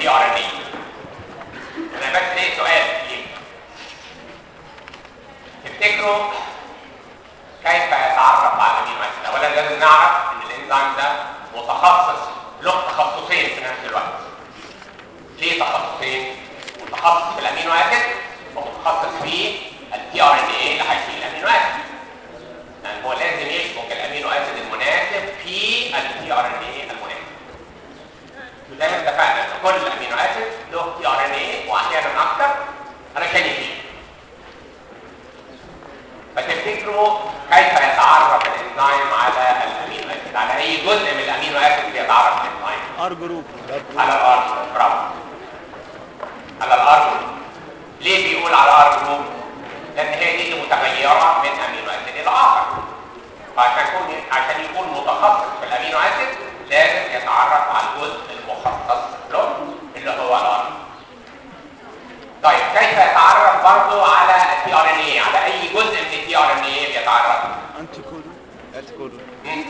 التي ار ان اي انا بس ليه سؤال ليه تفتكروا كيف يتعرف على الامينو اسيد اولا لازم نعرف ان الانزيم ده متخصص له تخصصين في نفس الوقت ليه تخصصين متخصص في الامينو اسيد ومتخصص في التي ار ان اي اللي هيشيل الامينو اسيد يعني هو لازم يشبك الامينو اسيد المناسب في التي ار ان اي المناسب زي ما اتفقنا ان كل امينو اسيد له تي ار ان اي واحيانا اكتر علشان يشيل فتفتكروا كيف يتعرف الانزيم على الامينو اسيد على اي جزء من الامينو اسيد بيتعرف الانزيم ار جروب على الار برافو على الار جروب ليه بيقول على الار جروب لان هي دي اللي متغيره من امينو اسيد الى اخر فعشان يكون عشان يكون متخصص في الامينو اسيد لازم يتعرف على الجزء المخصص له اللي هو الار طيب كيف يتعرف برضه على التي ار ان اي على اي جزء من التي ار ان اي بيتعرف انتي كودون انتي كودون مم.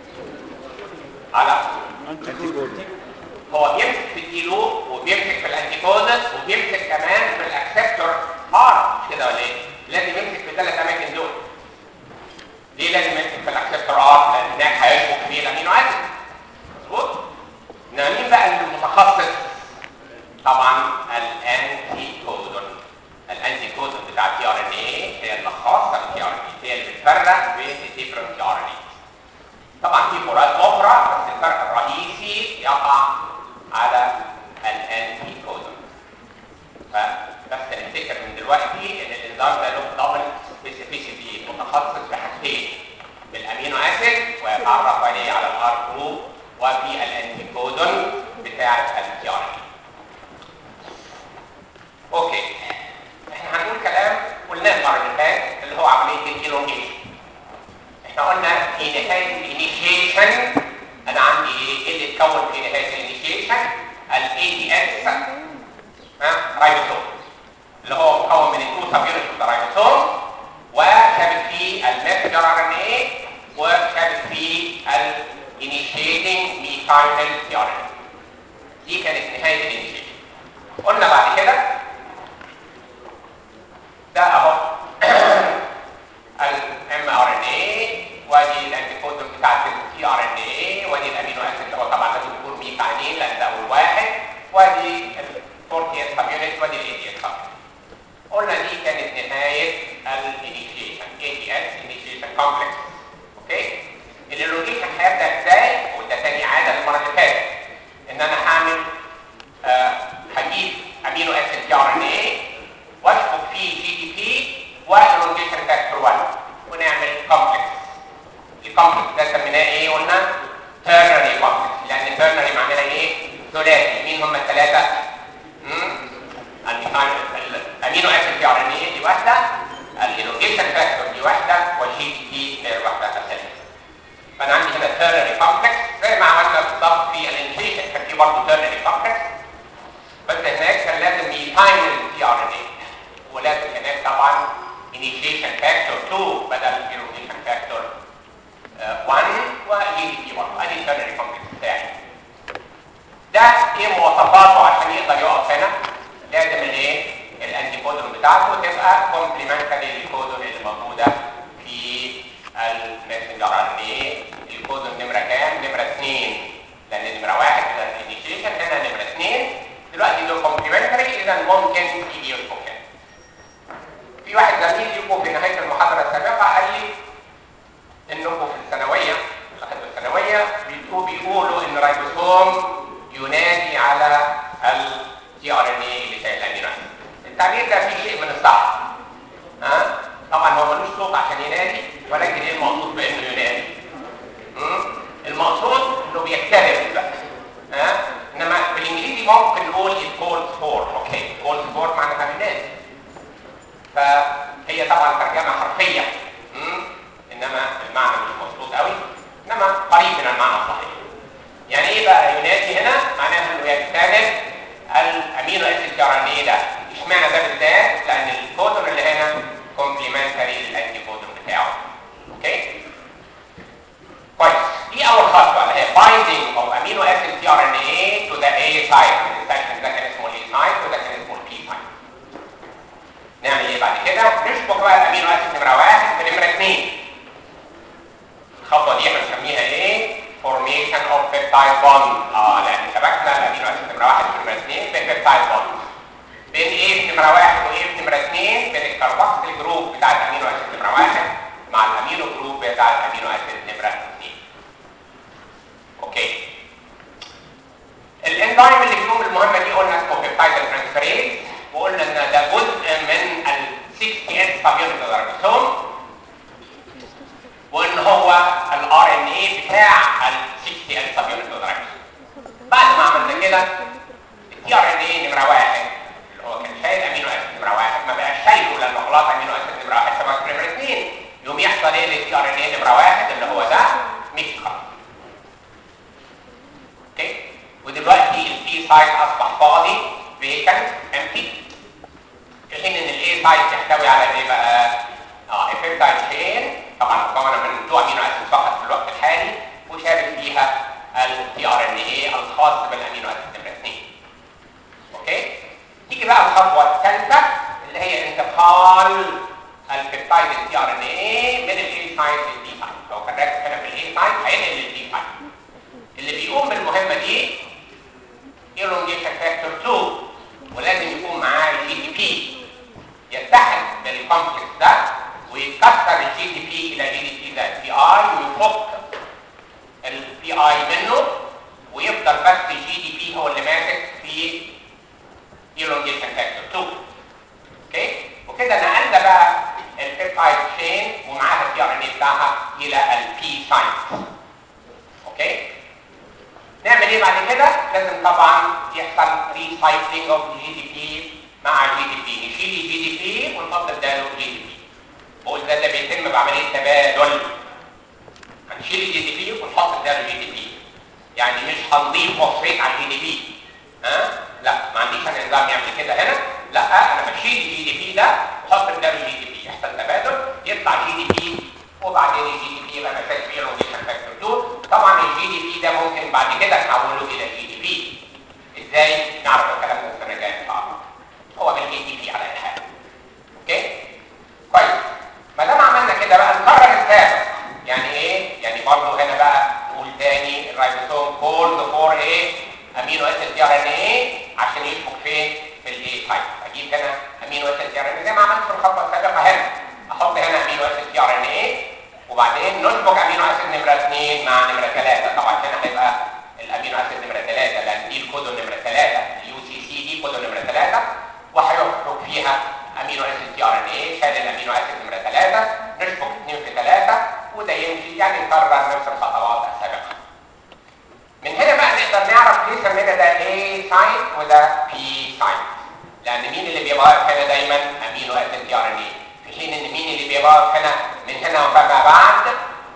على انتي انتي كودون كودون هو بيمسك في الديلو وبيمسك في الانتيكودس وبيمسك كمان في الاكسبتور ار مش كده ولا ايه؟ لازم يمسك في الثلاث اماكن دول. ليه لازم يمسك في الاكسبتور ار؟ لان هناك هيشبك فيه الامينو اسيد. مظبوط؟ انما مين بقى اللي المتخصص؟ طبعا الانتي كودون. الانتي كودون بتاع التي ار ان اي هي اللي خاصه بالتي ار ان اي، هي اللي بتفرق بين الديفرنت تي ار ان اي. طبعا في فروقات اخرى بس الفرق الرئيسي يقع على الانتي كودون فبس نفتكر من دلوقتي ان الانزيم ده له دبل سبيسيفيسيتي متخصص في حاجتين بالامينو اسيد ويتعرف عليه على الار جروب وفي الانتي كودون بتاع التي ار اوكي احنا هنقول كلام قلناه المره اللي فاتت اللي هو عمليه الالونجيشن احنا قلنا في نهايه الانيشيشن انا عندي ايه اللي اتكون في نهايه الانيشيشن الاي دي اس ها رايبوسوم اللي هو مكون من التو سب يونتس اوف الرايبوسوم وشابك فيه المسنجر ار ان اي وشابك فيه الانيشيتنج ميثايل تي ار ان دي كانت نهايه الانيشيشن قلنا بعد كده ده اهو الام ار ان اي وادي الانتيكودون بتاعت التي ار ان اي وادي الامينو اسيد اللي هو طبعا لازم يكون ميثانين لان ده اول واحد وادي الفورتي اس سبيونت وادي الاي دي اس قلنا دي كانت نهايه الانيشيشن اي دي اس انيشيشن كومبلكس اوكي الالونجيشن هيبدا ازاي وده تاني عاده المره اللي فاتت ان انا هعمل آه، هجيب امينو اسيد تي ار ان اي واشبك فيه جي دي بي والالونجيشن فاكتور 1 ونعمل كومبلكس الكومبلكس ده سميناه ايه قلنا تيرنري كومبلكس لان تيرنري معناها ايه ثلاثي مين هم الثلاثه الامينو اسيد تي ار ان اي دي واحده الالونجيشن فاكتور دي واحده والجي دي بي هي الواحده الثانيه فانا عندي هنا تيرنري كومبلكس زي ما عملنا بالظبط في الانيشيشن كان في برضه تيرنري كومبلكس بس هناك كان لازم يفاينل تي ار ان اي ولازم هناك طبعا initiation factor 2 بدل initiation factor آه، 1 والاي دي بي 1 ادي الترنري كومبلكس بتاعي ده ايه مواصفاته عشان يقدر يقف هنا لازم الايه الانتي كودون بتاعته تبقى كومبليمنتري للكودون اللي موجوده في الماسنجر ار ان اي الكودون نمره كام؟ نمره 2 لان نمره 1 ده الانيشيشن هنا نمره 2 دلوقتي دول كومبليمنتري اذا ممكن يجي يشبك هنا في واحد زميل ليكم في نهايه المحاضره السابقه قال لي انكم في الثانويه في الثانويه بيقولوا بيقولوا ان الرايبوسوم ينادي على الجي ار ان اي اللي شايل الامينو اسيد التعبير ده فيه شيء من الصح ها طبعا هو ملوش صوت عشان ينادي ولكن ايه المقصود بانه ينادي مم؟ المقصود انه بيختلف بقى ها انما بالانجليزي ممكن نقول it calls for اوكي calls for معناها بينادي فهي طبعا ترجمه حرفيه مم؟ انما المعنى مش مظبوط قوي انما قريب من المعنى الصحيح يعني ايه بقى ينادي هنا معناها انه يجتنب الامينو اسيد تي ار ان اي ده اشمعنى ده بالذات لان الكودون اللي هنا كومبليمنتري للانتي كودون بتاعه اوكي كويس دي اول خطوه اللي هي binding of amino acid tRNA to the A site السكشن 2 ببيبتايد بوند بين ايه في نمره واحد وايه في نمره اثنين بين الكربوكسيل جروب بتاع الامينو اسيد نمره واحد مع الامينو جروب بتاع الامينو اسيد نمره اثنين. اوكي. الانزيم اللي بيقوم بالمهمه دي قلنا اسمه بيبتايد ترانسفيريز وقلنا ان ده جزء من ال 6 اس سبيونت الريبوسوم وان هو الار ان اي بتاع ال 6 اس سبيونت الريبوسوم. بعد ما عملنا كده التي ار ان اي نمره واحد هو كان شايل امينو اسيد نمره واحد ما بقاش شايله لانه خلاص امينو اسيد نمره واحد شبه نمره اثنين يقوم يحصل ايه للتي ار ان اي نمره واحد اللي هو ده مش خلاص اوكي ودلوقتي البي سايت اصبح فاضي فيكنت امتي في حين ان الاي سايت يحتوي على ايه بقى؟ اه افكتايد تشين طبعا مكونه من تو امينو اسيد فقط في الوقت الحالي وشابك فيها التي ار ان اي الخاص بالامينو اسيد نمره اثنين اوكي تيجي بقى الخطوه الثالثه اللي هي انتقال البيبتايد التي ار ان اي من الاي سايت للدي سايت لو كان راكب هنا في الاي سايت هينقل للدي سايت اللي بيقوم بالمهمه دي elongation factor 2 ولازم يكون معاه الجي دي بي يتحد بالكومبلكس ده ويكسر الجي دي بي الى جي دي بي زائد بي اي ويفك البي اي منه ويفضل بس الجي دي بي هو اللي ماسك في elongation factor 2 اوكي وكده نقلنا بقى البيبتايد تشين ومعاها الدي ار ان اي بتاعها الى البي سايت اوكي نعمل ايه بعد كده لازم طبعا يحصل ريسايكلينج اوف جي دي بي مع جي دي بي نشيل الجي دي بي ونحط بداله جي دي بي بقول ده ده بيتم بعمليه تبادل هنشيل الجي دي بي ونحط بداله جي دي بي يعني مش هنضيف فوسفيت على الجي دي بي ها لا ما عنديش انا نظام يعمل كده هنا لا انا بشيل الجي دي بي ده واحط بداله جي دي بي يحصل تبادل يطلع جي دي بي وبعدين الجي دي بي يبقى مساك فيه لونجيشن فاكتور 2 طبعا الجي دي بي ده ممكن بعد كده نحوله الى جي دي بي ازاي نعرف الكلام ده السنه الجايه ان شاء الله هو بالجي دي بي على اي حال اوكي كويس ما دام عملنا كده بقى نكرر السابق يعني ايه يعني برضه هنا بقى نقول تاني الرايبوسوم كولد فور ايه امينو اسيد تي ار ان ايه عشان يشبك فين في الاي سايت اجيب هنا امينو اسيد تي ار ان زي ما عملت في الخطوه السابقه هنا احط هنا امينو اسيد تي ار ان ايه وبعدين نشبك امينو اسيد نمره 2 مع نمره 3 طبعا هنا هيبقى الامينو اسيد نمره 3 لان دي الكودون نمره 3 اليو سي سي دي كودون نمره 3 وهيخرج فيها امينو اسيد تي ار ان ايه شال الامينو اسيد نمره 3 نشبك 2 في 3 وده يمشي يعني نكرر نفس الخطوات السابقه من هنا بقى نقدر نعرف ليه سمينا ده A سايت وده P سايت لان مين اللي بيبقى واقف هنا دايما امينو اسيد تي ار ان ايه في حين ان مين اللي بيبقى واقف هنا من هنا وفما بعد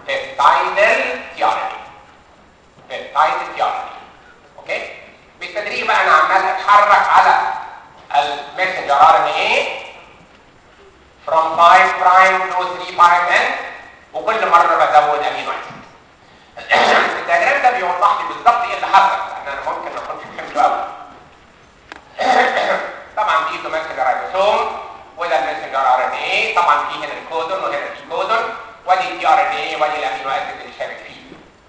بيبتايدل تي ار ان ايه بيبتايدل تي ار ان ايه اوكي بالتدريج بقى انا عمال اتحرك على المسنجر ار ان ايه from 5 prime to 3 prime end وكل مره بزود امينو اسيد الدياجرام ده بيوضح لي بالظبط ايه اللي حصل لان انا ممكن ما اكونش فهمته قوي طبعا دي تمثل الرايبوسوم وده المسنجر ار ان اي طبعا في هنا الكودون وهنا في كودون ودي التي ار ان اي ودي الامينو اسيد اللي شابك فيه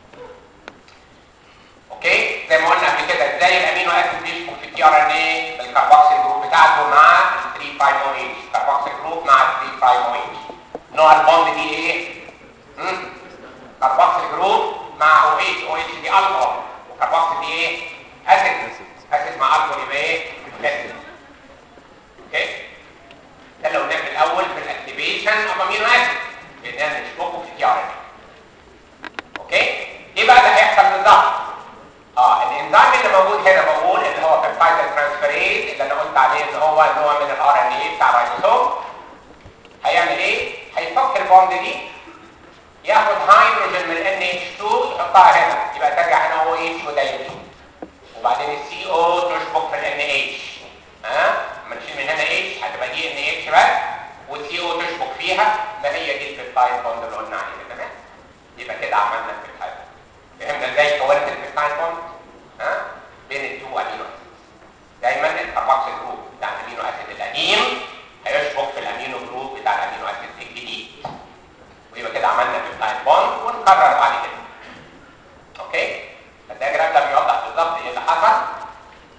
اوكي زي ما قلنا قبل كده ازاي الامينو اسيد بيشبك في التي ار ان اي بالكربوكسيل جروب بتاعته مع ال 3 برايم او اتش كربوكسيل جروب مع ال 3 برايم او اتش نوع البوند دي ايه؟ كربوكسيل جروب مع او اتش او اتش دي الكحول وكربوكسيل دي ايه؟ اسيد اسيد مع الكحول يبقى ايه؟ اسيد اوكي ده لو نعمل الاول في الاكتيفيشن اوف امينو اسيد باننا نشبكه في تي ار ان اوكي ايه بقى اللي هيحصل بالظبط اه الانزيم اللي موجود هنا بقول اللي هو بيبتايد ترانسفيريز اللي انا قلت عليه ان هو نوع من الار ان اي بتاع الرايبوسوم هيعمل ايه هيفك البوند دي ياخد هيدروجين من ان اتش 2 يحطها هنا يبقى ترجع هنا او اتش وده يمشي وبعدين السي او تشبك في الان اتش ها لما نشيل من هنا اتش هتبقى دي ان اتش بس والسي او تشبك فيها ما هي دي البيبتايد بوند اللي قلنا عليها تمام يبقى كده عملنا البيبتايد فهمنا ازاي كونت البيبتايد بوند ها بين التو امينو دايما الكربوكسيل جروب بتاع الامينو اسيد القديم هيشبك في الامينو جروب بتاع الامينو اسيد الجديد ويبقى كده عملنا بيبتايد بوند ونكرر بعد كده اوكي الدياجرام ده بيوضح بالظبط ايه اللي حصل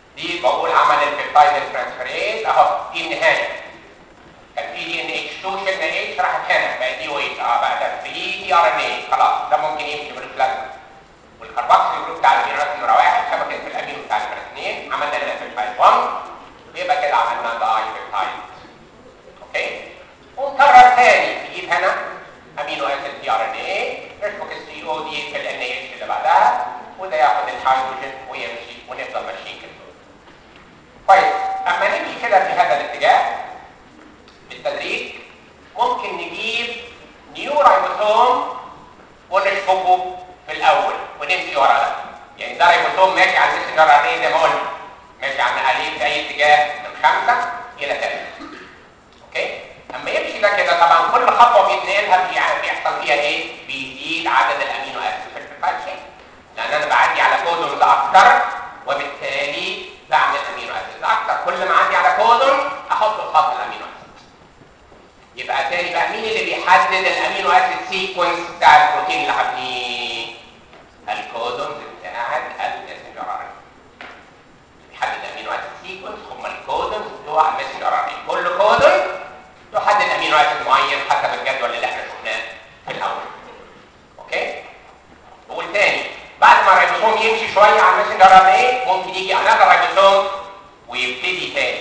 بقول عمل البيبتايد ترانسفيريز اهو دي النهايه كان في دي ان اتش 2 شلنا اتش راحت هنا بقى دي او اتش اه بقى ده 3 دي ار ان اي خلاص ده ممكن يمشي بالبلازما والكربوكسيل جروب بتاع الامينو اسيد نمره واحد شبكه في الامينو بتاع نمره اثنين عملنا هنا بيبتايد 1 يبقى كده عملنا داي بيبتايد اوكي ونكرر تاني نجيب هنا امينو اسيد تي ار ان اي نشبك السي او دي في الان اتش اللي بعدها وده ياخد الهيدروجين ويمشي ونفضل ماشيين كده كويس اما نمشي كده في هذا الاتجاه بالتدريج ممكن نجيب نيو رايبوسوم ونشبكه في الاول ونمشي ورا ده يعني ده رايبوسوم ماشي على المسنجر ار زي ما قلنا ماشي على عليه في اي اتجاه من خمسه الى ثلاثه اوكي اما يمشي ده كده طبعا كل خطوه بيتنقلها بي- بيحصل فيها ايه بيزيد عدد الامينو اسيد في البيبتايد شين لان انا بعدي على كودونز اكتر وبالتالي بعمل امينو اسيد اكتر كل ما اعدي على كودون احط خط الامينو اسيد يبقى تاني بقى مين اللي بيحدد الامينو اسيد سيكونس بتاع البروتين اللي هبنيه الكودونز بتاعت المسنجر ار بيحدد الامينو اسيد سيكونس هم الكودونز بتوع المسنجر ار كل كودون يحدد امينو اسيد معين حسب الجدول اللي احنا شفناه في الاول اوكي بقول تاني بعد ما الريبوسوم يمشي شويه على المسنجر ار ايه ممكن يجي انذر ريبوسوم ويبتدي تاني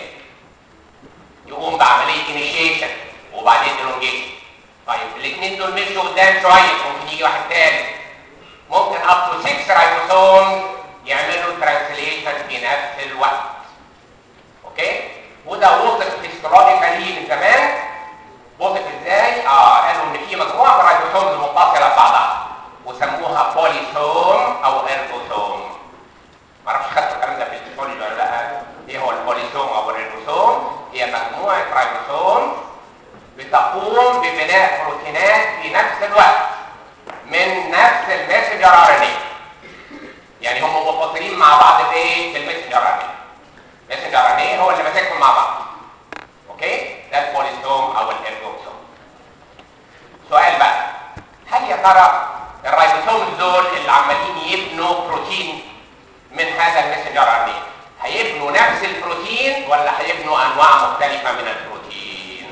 يقوم بعمليه انيشيشن وبعدين الونجيشن طيب الاثنين دول مشوا قدام شويه ممكن يجي واحد تاني ممكن اب تو 6 رايبوسوم يعملوا ترانسليشن في نفس الوقت اوكي وده وصف هيستولوجيكالي من زمان وصف ازاي اه قالوا ان في مجموعه من الرايبوسومز متصله ببعضها وسموها بوليسوم او اربوسوم معرفش خدتوا الكلام ده في الفيسيولوجي ولا لا ايه هو البوليسوم او الريبوسوم هي مجموعه رايبوسوم بتقوم ببناء بروتينات في نفس الوقت من نفس المسنجر ار ان يعني هم متصلين مع بعض بايه بالمسنجر ار ان المسنجر ار ان هو اللي ماسكهم مع بعض اوكي ده البوليسوم او الاربوسوم سؤال بقى هل يا ترى الرايبوسومز دول اللي عمالين يبنوا بروتين من هذا المسنجر ار ان هيبنوا نفس البروتين ولا هيبنوا انواع مختلفه من البروتين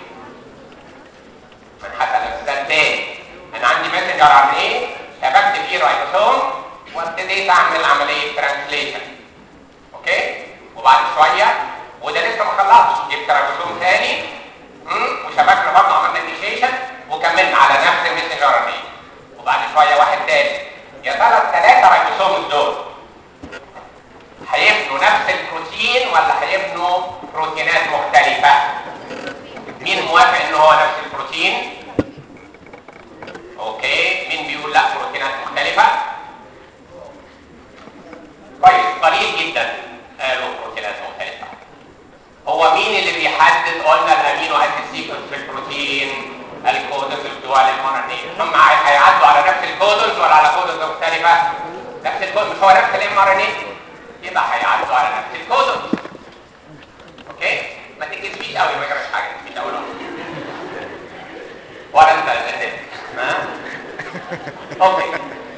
من حسب المثال تاني انا عندي مسنجر ار ان شبكت فيه رايبوسوم وابتديت اعمل عمليه ترانسليشن اوكي وبعد شويه وده لسه ما خلصش جبت رايبوسوم ثاني مم، وشبكنا برضه عملنا انيشيشن وكملنا على نفس المسنجر ار ان وبعد شويه واحد تاني يا ترى الثلاثه رايبوسوم دول هيبنوا نفس البروتين ولا هيبنوا بروتينات مختلفة؟ مين موافق ان هو نفس البروتين؟ اوكي، مين بيقول لا بروتينات مختلفة؟ كويس قليل جدا قالوا بروتينات مختلفة. هو مين اللي بيحدد قلنا الامينو اسيد سيكونس في البروتين؟ الكودونز بتوع الام ار ان هم هيعدوا على نفس الكودونز ولا على كودونز مختلفة؟ نفس الكودونز مش هو نفس الام ار ان يبقى هيعدوا على نفس الكودونز اوكي ما تكتبش قوي ما يجراش حاجه مش اول ولا انت اللي ها اوكي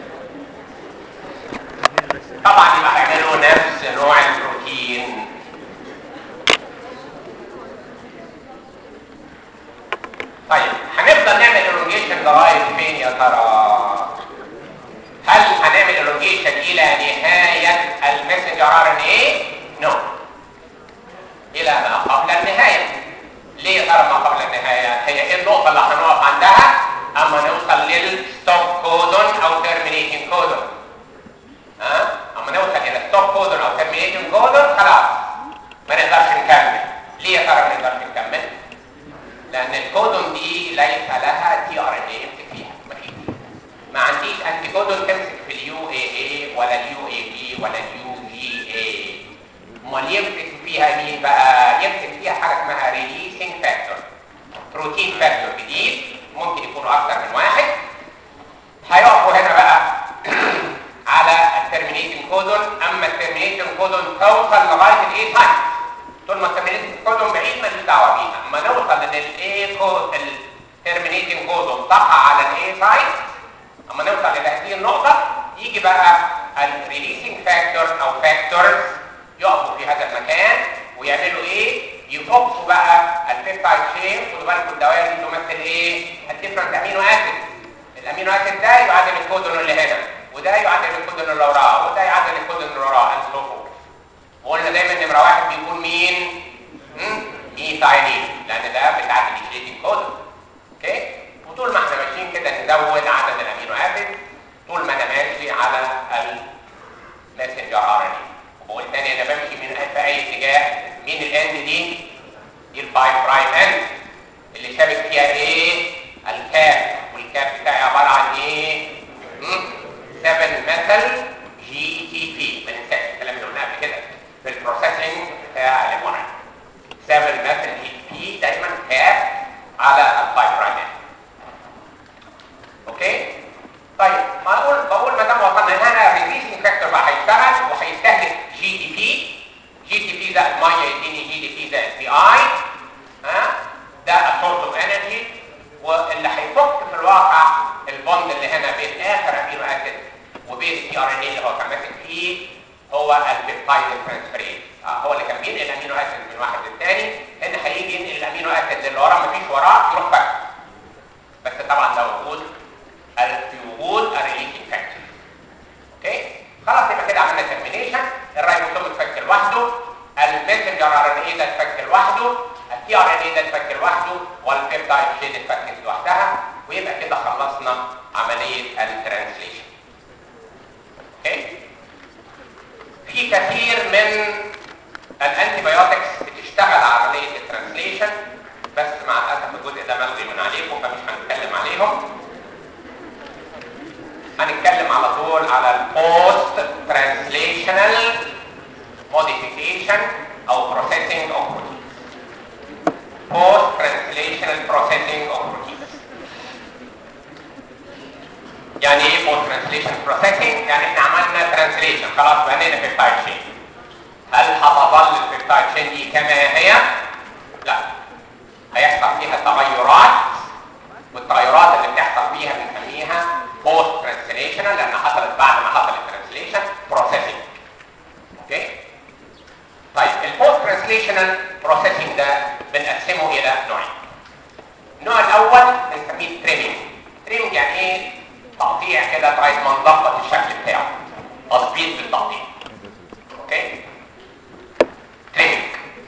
طبعا يبقى هيعملوا نفس نوع البروتين طيب هنفضل نعمل الونجيشن لغايه فين يا ترى هل هنعمل الونجيشن الى نهايه المسنجر ار ان اي نو الى ما قبل النهايه ليه يا ترى ما قبل النهايه هي ايه النقطه اللي هنقف عندها اما نوصل للستوب كودون او ترمينيتنج كودون ها اما نوصل الى ستوب كودون او ترمينيتنج كودون خلاص ما نقدرش نكمل ليه يا ترى ما نقدرش نكمل لان الكودون دي ليس لها تي ار ان اي يمسك فيها مفيش ما عنديش انتي كودون تمسك في اليو اي اي ولا اليو اي بي ولا اليو جي اي امال يمسك فيها مين بقى يمسك فيها حاجه اسمها ريليسنج فاكتور بروتين فاكتور جديد ممكن يكونوا اكتر من واحد هيقفوا هنا بقى على الترمينيتنج كودون اما الترمينيتنج كودون توصل لغايه الاي سايت طول ما الترمينيتنج كودون بعيد ماليش دعوه بيها اما نوصل للاي كود الترمينيتنج كودون تقع على الاي سايت اما نوصل الى هذه النقطه يجي بقى الريليسنج فاكتور او فاكتورز يقفوا في هذا المكان امينو اسيد الامينو اسيد ده يعادل الكودون اللي هنا وده يعادل الكودون اللي وراه وده يعادل الكودون اللي وراه and so forth وقلنا دايما نمره واحد بيكون مين؟ ميثايلين لان ده بتاع الانيشيتنج كودون اوكي وطول ما احنا ماشيين كده نزود عدد الامينو اسيد طول ما انا ماشي على الماسنجر ار ان اي وبقول تاني انا بمشي من في اي اتجاه مين الاند دي؟ دي الفايف برايم اند اللي شابك فيها ايه؟ الكاب والكاب بتاعي عباره عن ايه؟ 7 ميثل جي تي بي ما ننساش الكلام اللي قلناه قبل كده في البروسيسنج بتاع الليمونات 7 ميثل جي تي بي دايما كاب على الفايف برايم اند اوكي؟ طيب ما اقول بقول ما دام وصلنا هنا الريليسنج فاكتور بقى هيشتغل وهيستهلك جي تي بي جي تي بي زائد ميه يديني جي تي بي زائد بي اي ها ده السورس اوف انرجي واللي هيفك في الواقع البوند اللي هنا بين اخر امينو اسيد وبين التي ار ان اي اللي هو كان ماسك فيه هو البيبتايد ترانسفيريز آه هو اللي كان بينقل الامينو اسيد من واحد للثاني هنا هيجي ينقل الامينو اسيد اللي وراه مفيش وراه يروح فك بس طبعا ده وجود في وجود الريليتنج فاكتور اوكي خلاص يبقى كده عملنا ترمينيشن الرايبوسوم اتفك لوحده المسنجر ار ان اي ده اتفك لوحده التي ار ان اي ده اتفك لوحده والبيبتايد شين اتفكت لوحدها ويبقى كده خلصنا عمليه الترانسليشن اوكي في كثير من الانتي بايوتكس بتشتغل على عمليه الترانسليشن بس مع الاسف الجزء ده ملغي من عليكم فمش هنتكلم عليهم هنتكلم على طول على البوست ترانسليشنال موديفيكيشن او بروسيسنج اوف بروتينز post translational processing of proteins يعني ايه post translation processing يعني احنا عملنا translation خلاص بنينا بيبتايد شين هل هتظل البيبتايد شين دي كما هي لا هيحصل فيها تغيرات والتغيرات اللي بتحصل فيها بنسميها post translational لانها حصلت بعد ما حصل الترانسليشن processing اوكي طيب البوست ترانسليشنال بروسيسنج ده بنقسمه الى نوعين النوع الاول بنسميه تريمينج تريمينج يعني ايه تقطيع كده لغايه ما نظبط الشكل بتاعه تظبيط بالتقطيع اوكي تريمينج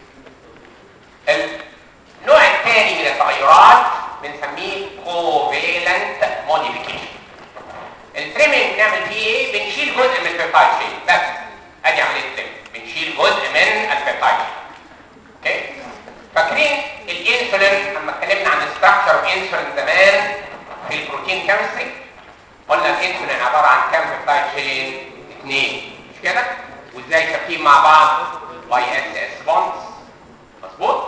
النوع الثاني من التغيرات بنسميه كوفيلنت موديفيكيشن التريمينج نعمل فيه ايه بنشيل جزء من البيبتايد شين بس ادي عمليه تريمينج بنشيل جزء من البيبتايد اوكي فاكرين الانسولين لما اتكلمنا عن ستراكشر اوف انسولين زمان في البروتين كيمستري قلنا الانسولين عباره عن كام بيبتايد شين اثنين مش كده وازاي شابكين مع بعض باي اس اس بونز مظبوط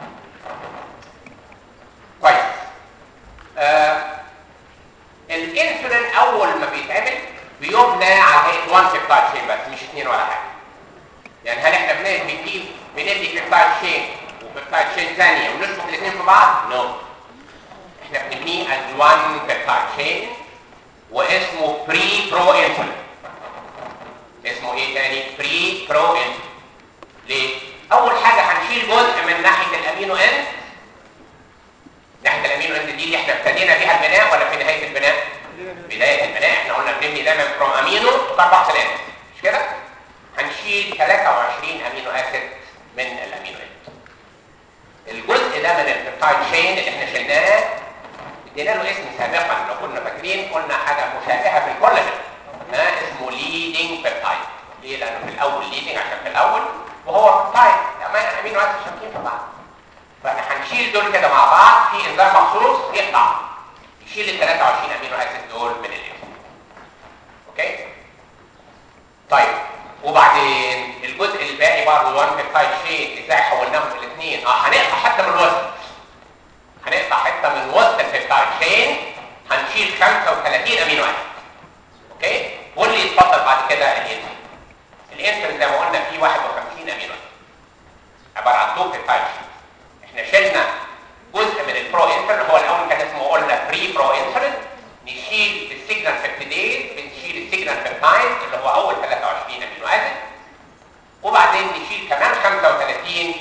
كويس آه الانسولين اول ما بيتعمل بيبنى على هيئه 1 بيبتايد شين بس مش اثنين ولا حاجه يعني هل احنا بندي بندي بيبتايد شين وبيبتايد شين ثانيه ونشبك الاثنين في بعض؟ نو no. احنا بنبنيه از 1 بيبتايد شين واسمه بري برو انسولين اسمه ايه تاني؟ بري برو انسولين ليه؟ اول حاجه هنشيل جزء من ناحيه الامينو اند ناحيه الامينو اند دي اللي احنا ابتدينا بيها البناء ولا في نهايه البناء؟ بدايه البناء احنا قلنا بنبني دايما فروم امينو كاربوكسيل مش كده؟ هنشيل 23 امينو اسيد من الامينو اند الجزء ده من البيبتايد شين اللي احنا شلناه ادينا له اسم سابقا لو كنا فاكرين قلنا حاجه مشابهه في الكولاجين ها اسمه ليدنج بيبتايد ليه؟ لانه في الاول ليدنج عشان في الاول وهو بيبتايد امينو اسيد شابكين في بعض فاحنا هنشيل دول كده مع بعض في انزيم مخصوص يقطع يشيل ال 23 امينو اسيد دول من الاسم اوكي طيب وبعدين الجزء الباقي برضه 1 بيبتايد شين ازاي حولناهم الاثنين اه هنقطع حته من الوسط هنقطع حته من وسط البيبتايد شين هنشيل 35 امينو اسيد اوكي واللي يتفضل بعد كده الانسولين الانسولين زي ما قلنا فيه 51 امينو اسيد عباره عن تو بيبتايد شين احنا شلنا جزء من البرو انسولين هو الاول كان اسمه قلنا بري برو انسولين نشيل السيجنال بيبتيديز بنشيل السيجنال بيبتايد اللي هو اول 23 امينو اسيد وبعدين نشيل كمان 35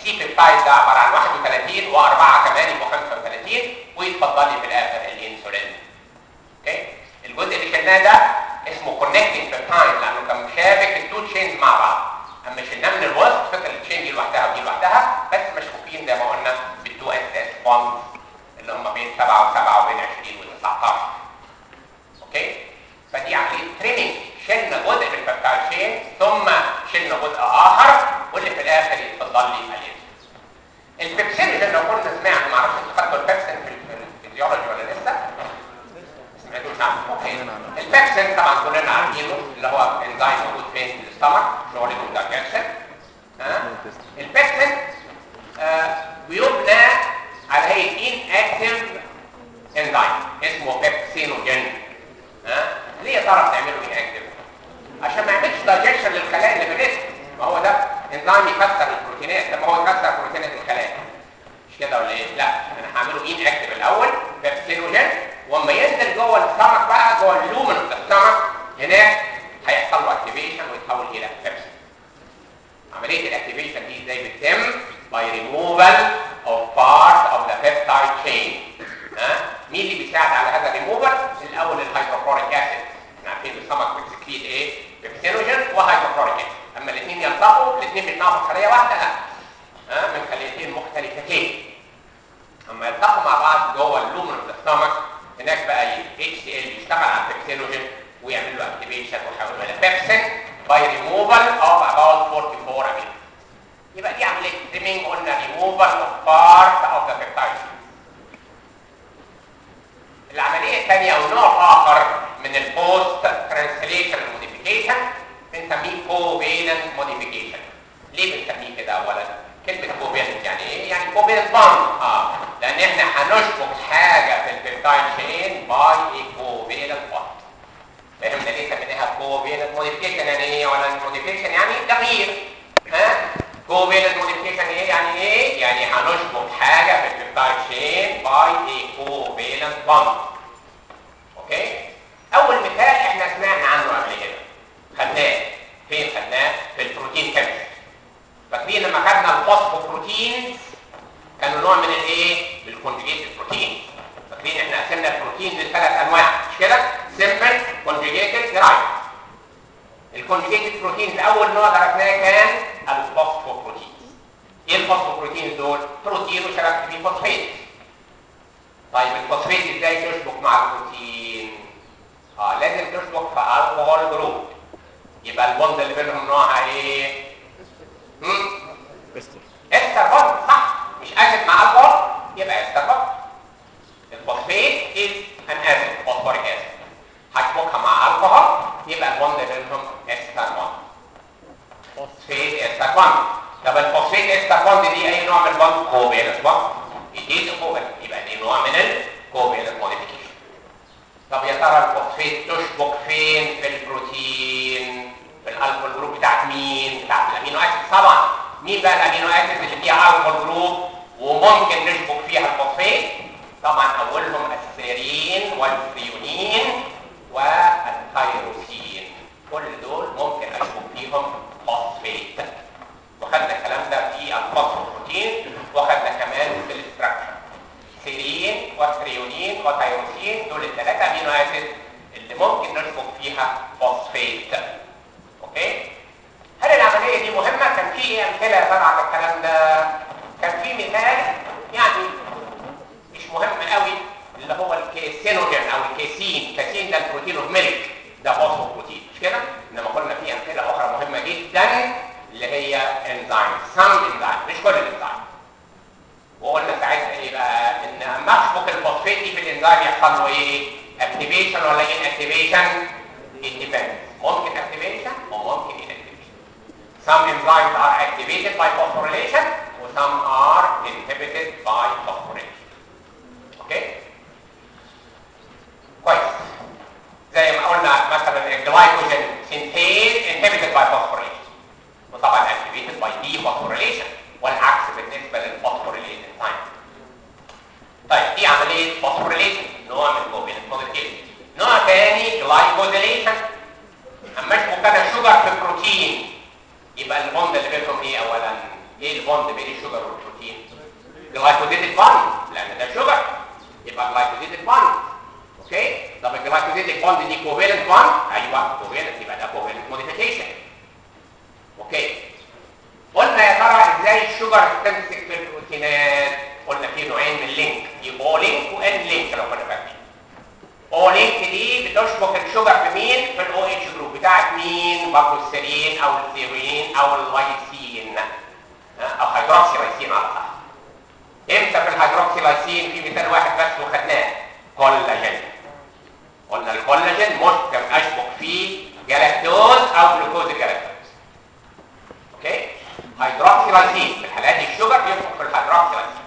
السي بيبتايد ده عباره عن 31 واربعه كمان يبقوا 35 ويتفضل لي في الاخر الانسولين اوكي الجزء اللي شلناه ده اسمه كونكتنج بيبتايد لانه كان مشابك التو تشينز مع بعض اما شلناه من الوسط فضل التشين دي لوحدها ودي لوحدها بس مشبوكين زي ما قلنا بالتو اس اس بوندز اللي هم بين 7 و7 وبين 20 و19 اوكي فدي عمليه تريمنج شلنا جزء من البيبتايد تشين ثم شلنا جزء اخر واللي في الاخر يتفضل لي الانسولين البيبسين لو كنا سمعنا ما اعرفش انتوا خدتوا البيبسين في الفيزيولوجي ولا لسه سمعتوش عنه اوكي البيبسين طبعا كلنا عارفينه اللي هو انزيم موجود فين في الاستمك شغل الدايجيشن ها البيبسين آه بيبنى على هيئه ان اكتف انزيم اسمه بيبسينوجين ها ليه يا ترى بنعمله ان اكتف عشان ما يعملش دايجيشن للخلايا اللي في الجسم ما هو ده انزيم يكسر البروتينات لما هو يكسر بروتينات الخلايا مش كده ولا ايه لا انا هعمله ان اكتف الاول بيبسينوجين واما ينزل جوه السمك بقى جوه اللومن بتاع السمك هناك هيحصل له اكتيفيشن ويتحول الى بيبسين عمليه الاكتيفيشن دي ازاي بتتم by removal of part of the peptide chain ها مين اللي بيساعد على هذا الريموفال الاول الهيدروكلوريك اسيد احنا عارفين السمك بتسكريت ايه بيبسينوجين وهيدروكلوريك اسيد اما الاثنين يلتقوا الاثنين بيطلعوا من خليه واحده لا ها من خليتين مختلفتين اما يلتقوا مع بعض جوه اللومن اوف السtomach هناك بقى اتش سي ال يشتغل على البيبسينوجين ويعمل له اكتيفيشن ويحوله الى بيبسين باي ريموفال اوف about 44 امين يبقى دي عمليه تريمينج قلنا ريموفال اوف بارت اوف ذا بيبتايد العمليه الثانيه او نوع اخر من البوست ترانسليشن موديفيكيشن بنسميه كوفيلنت موديفيكيشن ليه بنسميه كده اولا كلمه كوفيلنت يعني ايه يعني كوفيلنت بوند اه لان احنا هنشبك حاجه في البيبتايد شين باي اي كوفيلنت بوند فهمنا ليه سميناها كوفيلنت موديفيكيشن يعني ايه ولا موديفيكيشن يعني تغيير ها كوفيلنت موديفيكيشن ايه يعني ايه يعني هنشبك حاجه في البيبتايد شين باي اي كوفيلنت بوند اوكي اول مثال احنا سمعنا عنه قبل كده خدناه فين خدناه في البروتين كيمستري فاكرين لما خدنا الفوسفوبروتينز كانوا نوع من الايه بالكونجيجيتد بروتين فاكرين احنا قسمنا البروتين لثلاث انواع مش كده سمبل كونجيجيتد درايف الكونجيجيتد بروتينز اول نوع درسناه كان الفوسفوبروتينز ايه الفوسفوبروتينز دول بروتين وشبكت فيه فوسفات طيب الفوسفات ازاي تشبك مع البروتين اه لازم تشبك في الكحول جروب يبقى البوند اللي بينهم نوعها ايه امم استر بوند صح مش اسيد مع الكحول يبقى استر بوند الفوسفات is an acid phosphoric acid هشبكها مع الكحول يبقى البوند اللي بينهم استر بوند فوسفات استر بوند طب الفوسفات استر بوند دي اي نوع من البوند كوفالنت بوند دي كوفالنت يبقى دي نوع من الكوفالنت موديفيكيشن طب يا ترى الفوسفات تشبك فين في البروتين في الالكول جروب بتاعت مين بتاعت الامينو اسيد طبعا مين بقى الامينو اسيد اللي فيها الكول جروب وممكن نشبك فيها الفوسفات طبعا اولهم السيرين والثريونين والثايروسين كل دول ممكن اشبك فيهم فوسفات وخدنا الكلام ده في الفوسفوبروتين وخدنا كمان في الاستراكشر سيرين وثريونين وثايروسين دول الثلاثه امينو اسيد اللي ممكن نشبك فيها فوسفات اوكي هل العمليه دي مهمه كان في ايه امثله يا ترى على الكلام ده كان في مثال يعني مش مهم قوي اللي هو الكيسينوجين او الكيسين كيسين ده البروتين اوف ميلك ده فوسفوبروتين مش كده انما قلنا في امثله اخرى مهمه جدا اللي هي انزيم سم انزيم مش كل الانزيم وقلنا ساعتها ايه بقى ان اما اشبك الفوسفات دي في الانزيم يحصل له ايه اكتيفيشن ولا ان اكتيفيشن independent ممكن activation وممكن inactivation some enzymes are activated by phosphorylation و some are inhibited by phosphorylation اوكي كويس زي ما قلنا مثلا الجلايكوجين سينثيز inhibited by phosphorylation وطبعا activated by dephosphorylation والعكس بالنسبه للفوسفوريليشن تايم طيب دي عمليه فوسفوريليشن نوع من كوفيلنت موديفيكيشن نوع ثاني جلايكوزيليشن اما اشبك انا شوجر في بروتين يبقى البوند اللي بينهم ايه اولا ايه البوند بوند بين الشجر والبروتين جلايكوزيديك بوند لان ده شجر يبقى جلايكوزيديك بوند اوكي طب الجلايكوزيديك بوند دي كوفالنت بوند ايوه كوفالنت يبقى ده كوفالنت موديفيكيشن اوكي قلنا يا ترى ازاي الشجر تمسك في البروتينات قلنا في نوعين من اللينك في او لينك وان لينك لو كنا فاكرين او لينك دي بتشبك الشجر في مين في الاو اتش جروب بتاعت مين برضه السيرين او الثيورين او اللايسين او هيدروكسي لايسين على صح امتى في الهيدروكسي لايسين في مثال واحد بس وخدناه كولاجين قلنا الكولاجين ممكن اشبك فيه جلاكتوز او جلوكوز جلاكتوز اوكي هيدروكسي لايسين في الحالات دي الشجر يشبك في الهيدروكسي لايسين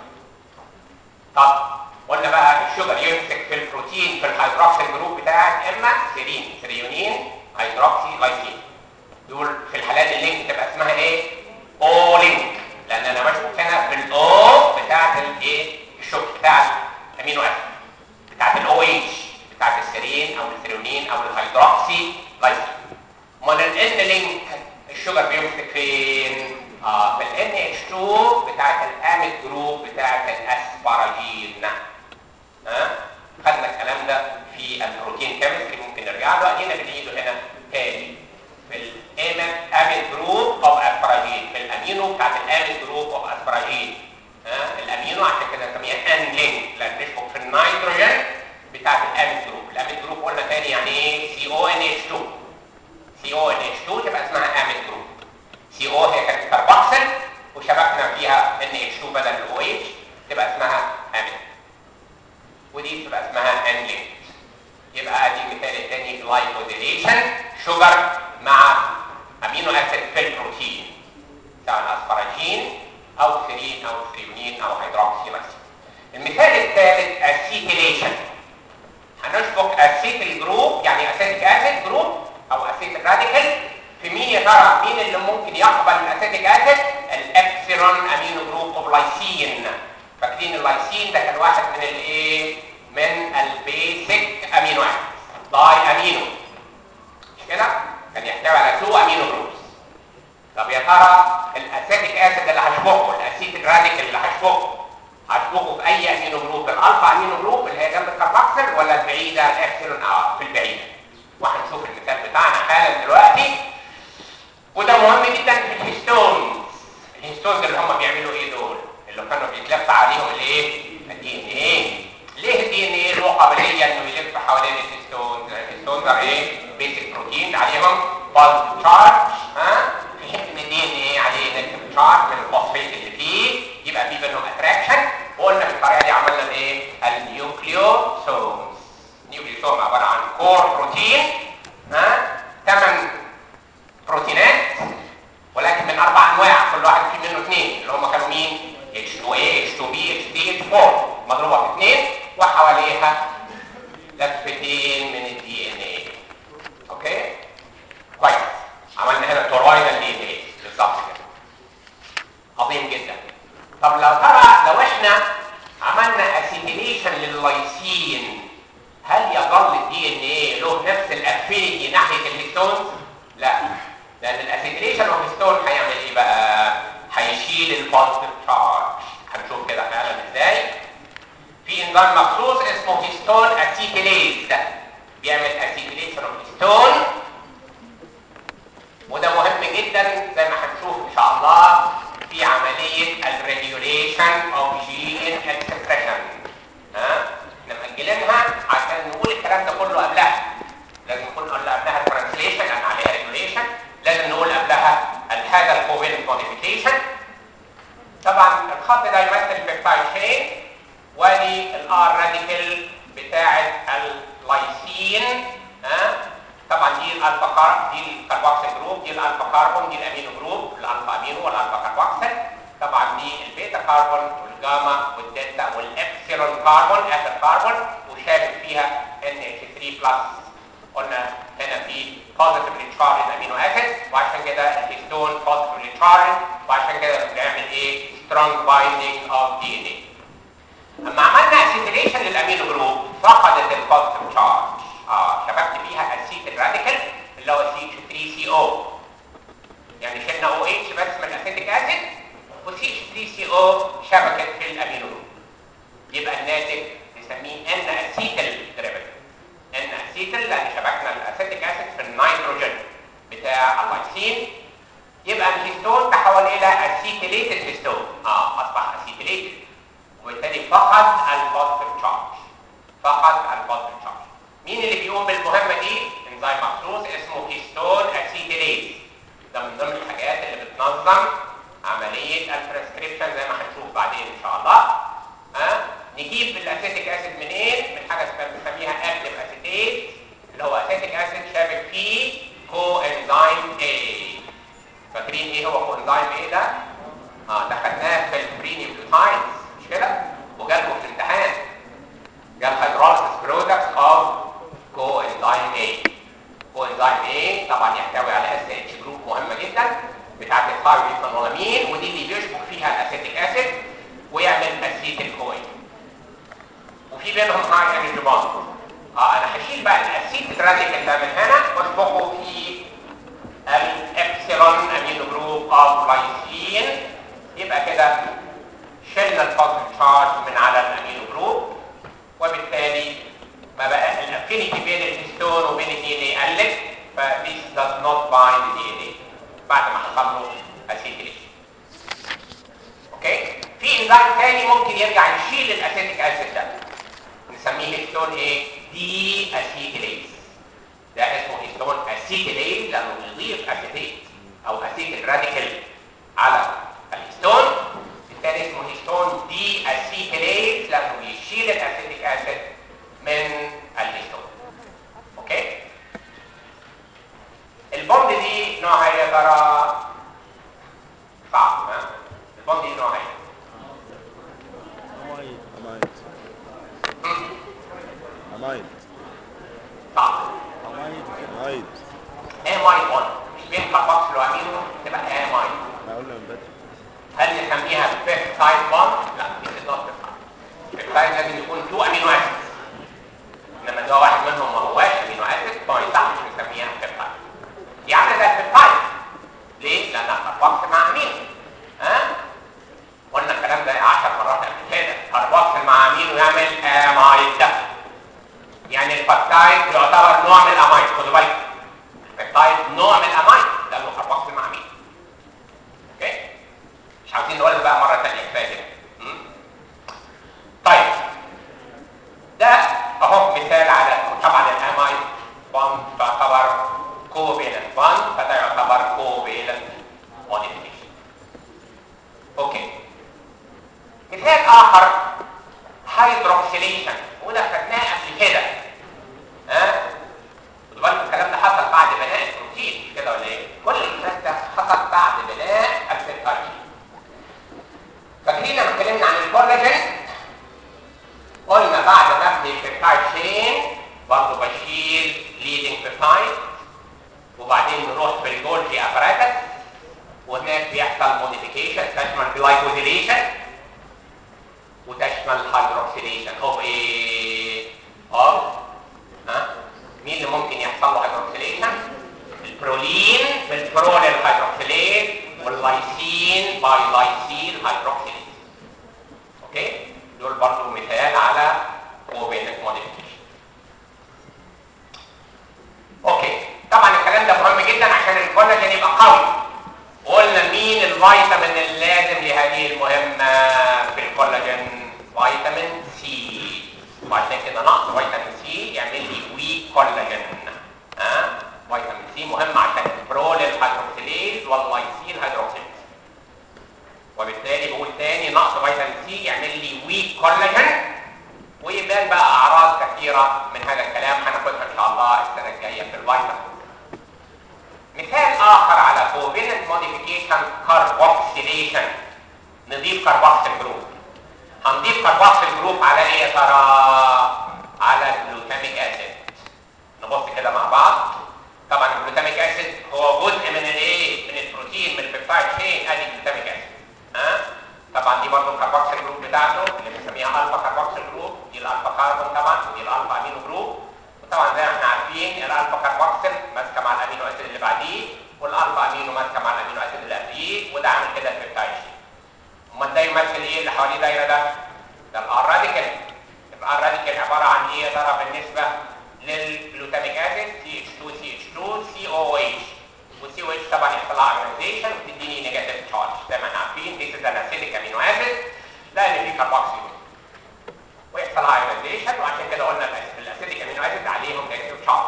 طب قلنا بقى الشجر يمسك في البروتين في الهيدروكسيل جروب بتاعك اما سيرين سيريونين هيدروكسي لايسين دول في الحالات اللينك تبقى اسمها ايه او لينك لان انا بشبك هنا في الاو بتاعت الايه الشغل بتاع الامينو اسيد بتاعت الاو اتش بتاعت السيرين او السيرونين او الهيدروكسي لايسين امال الان لينك الشجر بيمسك فين اه في الان اتش 2 بتاعت الاميد جروب بتاعت الاسباراجين ها خدنا الكلام ده في البروتين كيمستري ممكن نرجع له ادينا بنعيده هنا تاني في الاميد اميد جروب اوف اسباراجين في الامينو بتاعت الاميد جروب اوف اسباراجين ها الامينو عشان كده نسميها ان لينك لان بيشبك في النيتروجين بتاعت الاميد جروب الاميد جروب قلنا تاني يعني ايه سي او ان اتش 2 سي او ان اتش 2 تبقى اسمها اميد جروب سي او هي كانت كربوكسل وشبكنا فيها ان اتش 2 بدل الاو اتش تبقى اسمها اميد ودي تبقى اسمها ان لينك يبقى ادي المثال الثاني جلايكوزيليشن شوجر مع امينو اسيد في البروتين سواء اسباراجين او سيرين او سيريونين او هيدروكسي لايسين المثال الثالث اسيتيليشن هنشبك اسيتيل جروب يعني اسيتيك اسيد جروب او اسيتيل راديكال في مين يا ترى مين اللي ممكن يقبل الاسيتيك اسيد الابسيلون امينو جروب اوف لايسين فاكرين اللايسين ده كان واحد من الايه من البيسك امينو اسيد داي امينو مش كده كان يحتوي على تو امينو جروبس طب يا ترى الاسيتيك اسيد اللي هشبكه الاسيتيك راديكال اللي هشبكه هشبكه في اي امينو جروب الالفا امينو جروب اللي هي جنب الكاربوكسل ولا البعيده الابسيلون اه في البعيده وهنشوف المثال بتاعنا حالا دلوقتي وده مهم جدا في الهيستونز الهيستونز اللي هم بيعملوا ايه دول اللي كانوا بيتلف عليهم الايه الدي ان ايه ليه الدي ان ايه له قابليه انه يلف حوالين الهيستونز الهيستونز ايه بيسك بروتين عليهم بوزيتيف تشارج ها في حين ان الدي ان ايه عليه نيجاتيف تشارج من الفوسفيت اللي فيه يبقى في بينهم اتراكشن وقلنا بالطريقه دي عملنا ايه النيوكليوسومز النيوكليوسوم عباره عن كور بروتين ها ثمان بروتينات ولكن من اربع انواع كل واحد فيه منه اثنين اللي هم كانوا مين H2A H2B H3 H4 مضروبه في اثنين وحواليها لفتين من الدي ان ايه اوكي كويس عملنا هنا تورويدال دي ان ايه بالظبط كده عظيم جدا طب لو ترى لو احنا عملنا اسيتيليشن لللايسين هل يظل الدي ان ايه له نفس الافينيتي ناحيه الهيستونز لا لان الاسيتيليشن اوف هيستون هيعمل ايه بقى هيشيل البوزيتيف تشارج هنشوف كده فعلا ازاي في انزيم مخصوص اسمه هيستون اسيتيليز بيعمل اسيتيليشن اوف هيستون وده مهم جدا زي ما هنشوف ان شاء الله في عمليه الريجوليشن اوف جين اكسبريشن ها احنا مأجلينها عشان نقول الكلام ده كله قبلها لازم نكون قلنا قبلها الترانسليشن لان عليها ريجوليشن لازم نقول قبلها هذا الكوفيلنت موديفيكيشن طبعا الخط ده يمثل البيبتايد شين وادي الار راديكال بتاعه اللايسين ها طبعا دي الالفا كار دي الكربوكسيل جروب دي الالفا كربون دي الامينو جروب الالفا امينو والالفا كربوكسيل طبعا دي البيتا كربون والجاما والدلتا والابسيلون كربون اخر كربون وشابك فيها NH3 بلس قلنا هنا في positively charged amino acid وعشان كده الهيستون positively charged وعشان كده بنعمل ايه strong binding of DNA اما عملنا اسيتيليشن للامينو جروب فقدت البوزيتيف تشارج اه شبكت فيها اسيتيل راديكال اللي هو CH3CO يعني شلنا OH بس من الاسيتيك اسيد وسي او شبكه في الامينو جروب يبقى الناتج نسميه ان اسيتل ديريفيتيف ان اسيتل لان شبكنا الاسيتيك اسيد في النيتروجين بتاع اللايسين يبقى الهيستون تحول الى اسيتيليتد هيستون اه اصبح اسيتيليتد وبالتالي فقد البوزيتيف تشارج فقد البوزيتيف تشارج مين اللي بيقوم بالمهمه دي انزيم مخصوص اسمه هيستون اسيتيليز ده من ضمن الحاجات اللي بتنظم عمليه البريسكريبشن زي ما هنشوف بعدين ان شاء الله ها أه؟ نجيب الاسيتيك اسيد منين من حاجه اسمها بنسميها اكتيف اسيتيت اللي هو اسيتيك اسيد شابك فيه كو انزيم اي فاكرين ايه هو كو انزيم ايه ده اه ده خدناه في البرينيوكليوتايدز مش كده وجالكم في الامتحان جال هيدروليسيس برودكتس اوف كو انزيم اي كو انزيم اي طبعا يحتوي على اس اتش جروب مهمه جدا بتاعت الثايرويد ودي اللي بيشبك فيها الاسيتيك اسيد ويعمل اسيتيل كوين وفي بينهم هاي انرجي بوند اه انا هشيل بقى الاسيد راديكال ده من هنا واطبقه في الابسيلون امينو جروب اوف لايسين يبقى كده شلنا البوزيتيف تشارج من على الامينو جروب وبالتالي ما بقى الافينيتي بين الهيستون وبين الدي ان اي قلت فthis does not bind the DNA بعد ما حصل له اسيتيليشن اوكي في انزيم تاني ممكن يرجع يشيل الاسيتيك اسيد ده نسميه هيستون ايه دي اسيتيليز ده اسمه هيستون اسيتيليز لانه بيضيف اسيتيت او اسيتيل راديكال على الهيستون الثاني اسمه هيستون دي اسيتيليز لانه بيشيل الاسيتيك اسيد من الهيستون اوكي البوند دي نوعها يا ترى صعب ها البوند دي نوعها ايه أمايد أمايد أمايد صعب أمايد أمايد اماي بوند مش بينفع فاكسلو امينو تبقى اماي ما قلنا من بدري هل نسميها بيبتايد بوند لا دي نوت بيبتايد بيبتايد لازم يكون تو امينو اسيد انما ده واحد منهم ما هواش امينو اسيد فما ينفعش نسميها بيبتايد دي عامله زي البيبتايد ليه؟ لانها كاربوكسل مع امينو ها قلنا الكلام ده 10 مرات قبل كده كاربوكسل مع امينو يعمل امايد ده يعني البيبتايد يعتبر نوع من الامايد خدوا بالكم البيبتايد نوع من الامايد لانه كاربوكسل مع امينو اوكي مش عاوزين نقول بقى مره ثانيه كفايه كده م? طيب ده اهو مثال على طبعا الامايد بوند تعتبر كوفيلنت بوند فده يعتبر كوفيلنت موديفيكيشن اوكي مثال اخر هيدروكسيليشن وده خدناه قبل كده ها خدوا بالكم الكلام ده حصل بعد بناء البروتين مش كده ولا ايه كل الكلام ده حصل بعد بناء البيبتايد فاكرين لما اتكلمنا عن الكولاجين قلنا بعد ما ابني البيبتايد شين برضه بشيل ليدنج بيبتايد وبعدين نروح في الجولجي اباراتس وهناك بيحصل موديفيكيشن تشمل جلايكوزيليشن وتشمل هيدروكسيليشن اوف ايه؟ اوف ها؟ مين اللي ممكن يحصل له هيدروكسيليشن؟ البرولين بالبرولين هيدروكسيليز واللايسين باي لايسين هيدروكسيليز اوكي؟ دول برضو مثال على كوفيلنت موديفيكيشن اوكي طبعا الكلام ده مهم جدا عشان الكولاجين يبقى قوي قلنا مين الفيتامين اللازم لهذه المهمه في الكولاجين فيتامين سي وعشان كده نقص فيتامين سي يعمل لي ويك كولاجين ها فيتامين سي مهم عشان البرولين هيدروكسيليز واللايسين هيدروكسيليز وبالتالي بقول تاني نقص فيتامين سي يعمل لي ويك كولاجين ويبان بقى اعراض كثيره من هذا الكلام هناخدها ان شاء الله السنه الجايه في الفيتامين مثال اخر على كوفيلنت موديفيكيشن كاربوكسيليشن نضيف كاربوكسيل جروب هنضيف كاربوكسيل جروب على ايه يا ترى على الجلوتاميك اسيد نبص كده مع بعض طبعا الجلوتاميك اسيد هو جزء من الايه من البروتين من البيبتايد شين ادي الجلوتاميك اسيد ها طبعا دي برضه الكربوكسيل جروب بتاعته اللي بنسميها الفا كربوكسيل جروب دي الالفا كاربون طبعا ودي الالفا امينو جروب وطبعا زي ما احنا عارفين الالفا كربوكسيل ماسكه مع الامينو اسيد اللي بعديه والالفا امينو ماسكه مع الامينو اسيد اللي قبليه وده عامل كده البيبتايد شين امال ده بيمثل ايه اللي حواليه دايره ده ده الار راديكال يبقى الار راديكال عباره عن ايه يا ترى بالنسبه للجلوتاميك اسيد سي اتش 2 سي اتش 2 سي او اتش والسي او اتش طبعا يحصل لها ايونيزيشن وتديني نيجاتيف تشارج زي ما احنا عارفين دي از ان اسيديك امينو اسيد لان في كاربوكسيل ويحصل لها ايونيزيشن وعشان كده قلنا الاسيديك امينو اسيد عليهم نيجاتيف تشارج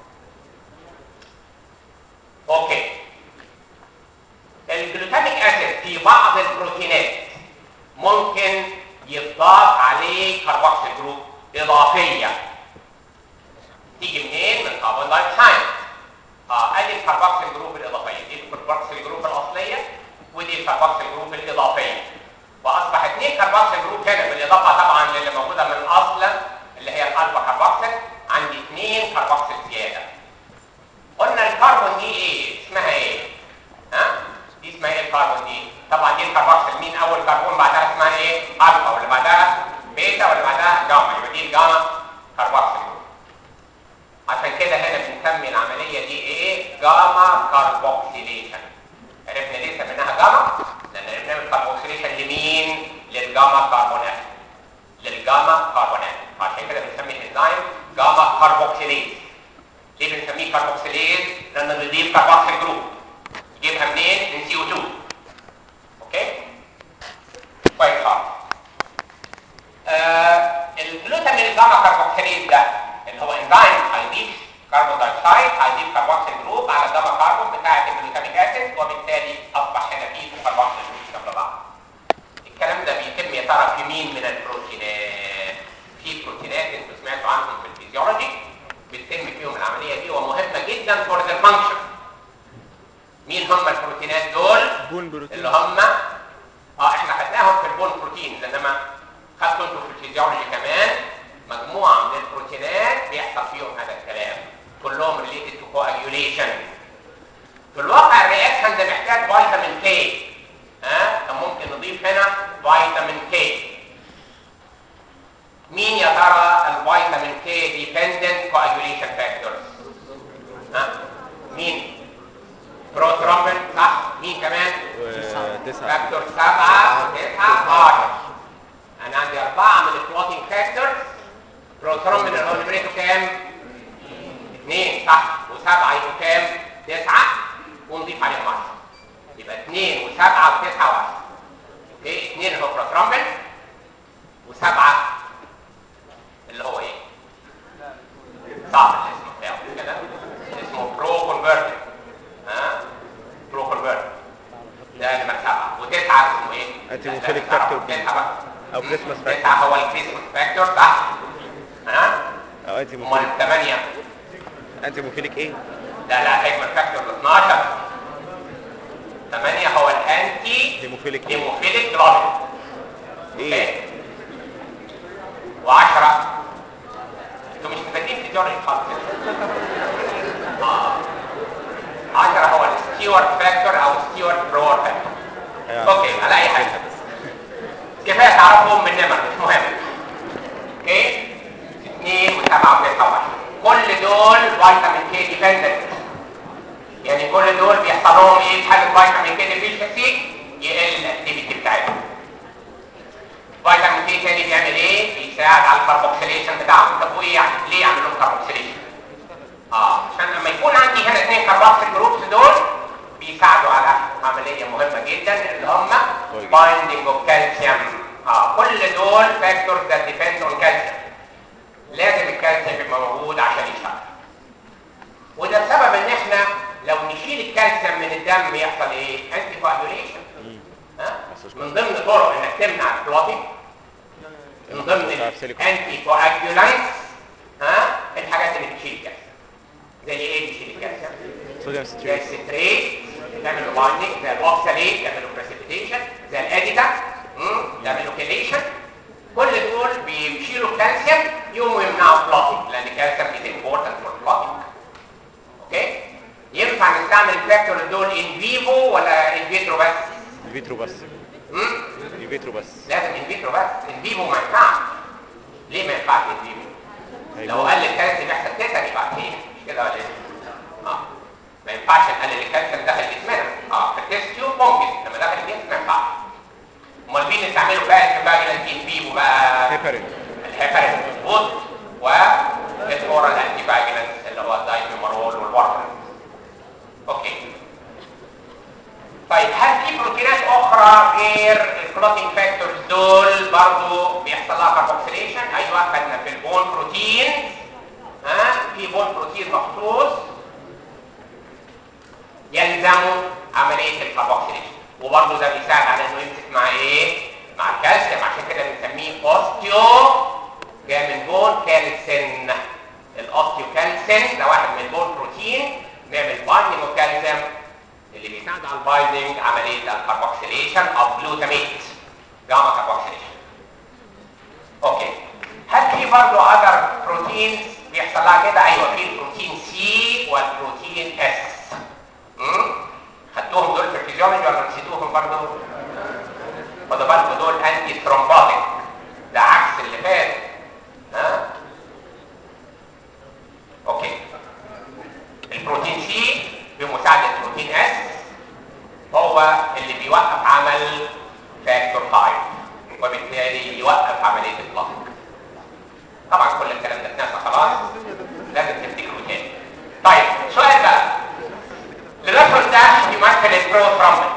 اوكي الجلوتاميك اسيد في بعض البروتينات ممكن يضاف عليه كاربوكسيل جروب اضافيه تيجي منين من كربون دايوكسيد اه ادي الكربوكسيل جروب الاضافيه دي الكربوكسيل جروب الاصليه ودي الكربوكسيل جروب الاضافيه واصبح اثنين كربوكسيل جروب هنا بالاضافه طبعا للي موجوده من الاصل اللي هي الالفا كربوكسيل عندي اثنين كربوكسيل زياده قلنا الكربون دي ايه اسمها ايه ها دي اسمها ايه الكربون دي طبعا دي الكربوكسيل مين اول كربون بعدها اسمها ايه الفا واللي بعدها بيتا واللي بعدها جاما يبقى دي الجاما كربوكسيل عشان كده هنا بنسمي العمليه دي ايه جاما كربوكسيليشن عرفنا ليه سميناها جاما لان بنعمل كربوكسيليشن لمين للجاما كربونات للجاما كربونات عشان كده بنسمي الانزيم جاما كربوكسيليز ليه بنسميه كربوكسيليز لانه بيضيف كربوكسيل جروب يجيبها منين من سي او 2 اوكي كويس خالص آه الجلوتامين جاما كربوكسيليز ده اللي هو انزيم هيضيف كربون دايوكسيد هيضيف كربوكسيل جروب على الجاما كربون بتاعه الجلوتاميك اسيد وبالتالي اصبح هنا فيه كربوكسيل جروب جنب بعض الكلام ده بيتم يا ترى في مين من البروتينات في بروتينات انتوا سمعتوا عنهم في الفيزيولوجي بتتم فيهم العمليه دي ومهمه جدا فور ذا فانكشن مين هم البروتينات دول بون بروتين اللي هم اه احنا خدناهم في البون بروتينز انما خدتوا انتوا في الفيزيولوجي كمان مجموعه من البروتينات بيحصل فيهم هذا الكلام كلهم ريليتد تو كواجيوليشن في الواقع الرياكشن ده محتاج فيتامين كي ها كان ممكن نضيف هنا فيتامين كي مين يا ترى الفيتامين كي ديبندنت كواجيوليشن فاكتورز ها مين بروترومبين صح مين كمان وتسعة فاكتور 7 9 10 انا عندي اربعه من الكلوتينج فاكتورز بروترومبين اللي هو نمرته كام 2 صح و7 يبقوا كام 9 ونضيف عليهم 10 يبقى 2 و7 و9 و10 اوكي 2 هو بروترومبين و7 اللي هو ايه صعب الاسم بتاعه مش كده اسمه برو كونفرتر ها برو كونفرتر ده نمرة سبعة وتسعة اسمه ايه؟ Antimucilic لا، لا، factor. تسعة بقى أو مم. Christmas factor. تسعة هو الكريسماس فاكتور صح؟ ها؟ او انتي امال موفيليك الثمانية انتي موفيليك ايه؟ لا لا هيكمل فاكتور ال 12 ثمانية هو الانتي هيموفيليك هيموفيليك جلوبين ايه؟ و10 انتوا مش مفاتين في جورج خالص اه 10 هو الستيوارت فاكتور او ستيوارت برور فاكتور أيوة. اوكي على اي حاجه فاكرها بس. كفايه تعرفهم من نمر مش مهم اوكي 2 و7 و9 كل دول فيتامين كي ديبندنت يعني كل دول بيحصل لهم ايه في حاله فيتامين كي ديفيشنسي يقل الاكتيفيتي بتاعتهم فيتامين كي تاني بيعمل ايه بيساعد على الكربوكسيليشن بتاعهم طب وايه يعني ليه يعمل لهم كربوكسيليشن اه عشان لما يكون عندي هنا اثنين كربوكسيل جروبس دول بيساعدوا على عمليه مهمه جدا اللي هم كويس. بايندينج اوف كالسيوم اه كل دول فاكتورز ذات ديبند اون كالسيوم لازم الكالسيوم يبقى موجود عشان يشتغل وده بسبب ان احنا لو نشيل الكالسيوم من الدم يحصل ايه انتي كواجوليشن ها بس من ضمن طرق انك تمنع الكلوتينج من ضمن مش عارف سيليكون. الانتي كواجولانتس ها الحاجات اللي بتشيل الكالسيوم زي ايه بتشيل الكالسيوم صوديوم زي ستريت الستريت بتعمل له بايندينج زي الاوكساليت بتعمل له بريسيبيتيشن زي الاديتا بتعمل له كيليشن كل دول بيشيلوا الكالسيوم يقوموا يمنعوا الكلوتينج لان الكالسيوم از امبورتنت فور الكلوتينج اوكي ينفع نستعمل الفاكتور دول ان فيفو ولا ان فيترو بس فيترو بس مم؟ فيترو بس لازم ان فيترو بس ان فيفو ما ينفعش ليه ما ينفعش ان فيفو لو هيموت. قل الكالسيوم يحصل كسر يبقى فيه مش كده ولا ايه؟ اه ما ينفعش نقلل الكالسيوم داخل جسمنا اه في التست تيوب ممكن لما داخل الجسم ما ينفعش امال مين مين استعملوا بقى الكوباجلان تنبيه وبقى هيبرين الهيبرين مظبوط والاورال انتي باجلانس اللي هو الدايفيمارول والورفرين اوكي طيب هل في بروتينات اخرى غير الكلوتينج فاكتورز دول برضو بيحصل لها كاربوكسيليشن ايوه خدنا في البون بروتين ها في بون بروتين مخصوص يلزموا عمليه الكاربوكسيليشن وبرضه ده بيساعد على انه يمسك مع ايه مع الكالسيوم عشان كده بنسميه اوستيو جاي من بون كالسين الاوستيو كالسين ده واحد من البون بروتين بيعمل بايندينج اوف كالسيوم اللي بيساعد على البايندينج عمليه الكاربوكسيليشن اوف جلوتاميت جاما كاربوكسيليشن اوكي هل في برضه اذر بروتينز بيحصل لها كده ايوه في البروتين سي والبروتين اس خدتوهم دول في الفيزيولوجي ولا نسيتوهم برضه خدوا بالكم دول انتي ثرومبوتيك ده عكس اللي فات ها اوكي البروتين سي بمساعده البروتين اس هو اللي بيوقف عمل فاكتور 5 وبالتالي يوقف عمليه البلاك طبعا كل الكلام ده اتنسى خلاص لازم تفتكروا تاني طيب سؤال بقى الريفرنس ده يمثل البروثرومبين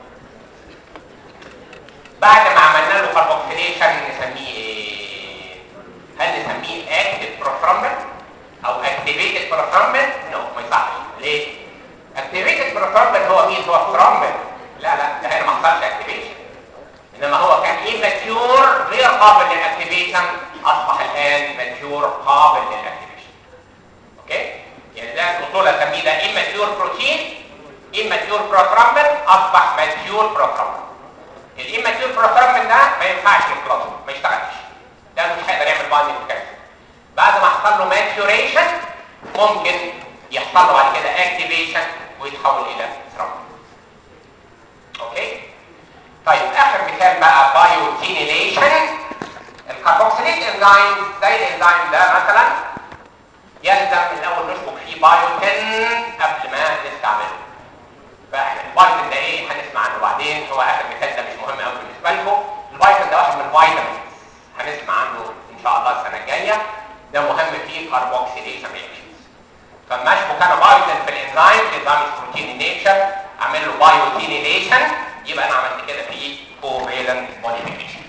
بعد ما عملنا له كاربوكسيليشن نسميه ايه هل نسميه اكتيف بروثرومبين او اكتيفيتد بروثرومبين نو ما يصحش ليه اكتيفيتد بروثرومبين هو مين هو ثرومبين لا لا ده هنا ما حصلش اكتيفيشن انما هو كان immature غير قابل للاكتيفيشن اصبح الان ماتيور قابل للاكتيفيشن اوكي يعني ده الاصول اسميه ده immature بروتين immature بروثرومبين اصبح ماتيور بروثرومبين الاماتيور بروثرومبين ده ما ينفعش يخلص ما يشتغلش لانه مش هيقدر يعمل بايندنج كالسيوم بعد ما حصل له ماتيوريشن ممكن يحصل له بعد كده اكتيفيشن ويتحول الى ثرومبين اوكي طيب اخر مثال بقى بايوتينيليشن الكاربوكسيليت انزيم زي الانزيم ده مثلا يلزم الاول نسبق فيه بايوتين قبل ما نستعمله فالبايتن ده ايه هنسمع عنه بعدين هو اخر مثال ده مش مهم قوي بالنسبه لكم البايتن ده واحد من الفيتامينز هنسمع عنه ان شاء الله السنه الجايه ده مهم في كاربوكسيليشن رياكشنز فما اشبك انا بايتن في الانزيم الانزيم بروتين نيتشر اعمل له بايوتينيليشن يبقى انا عملت كده في كوفيلنت موديفيكيشن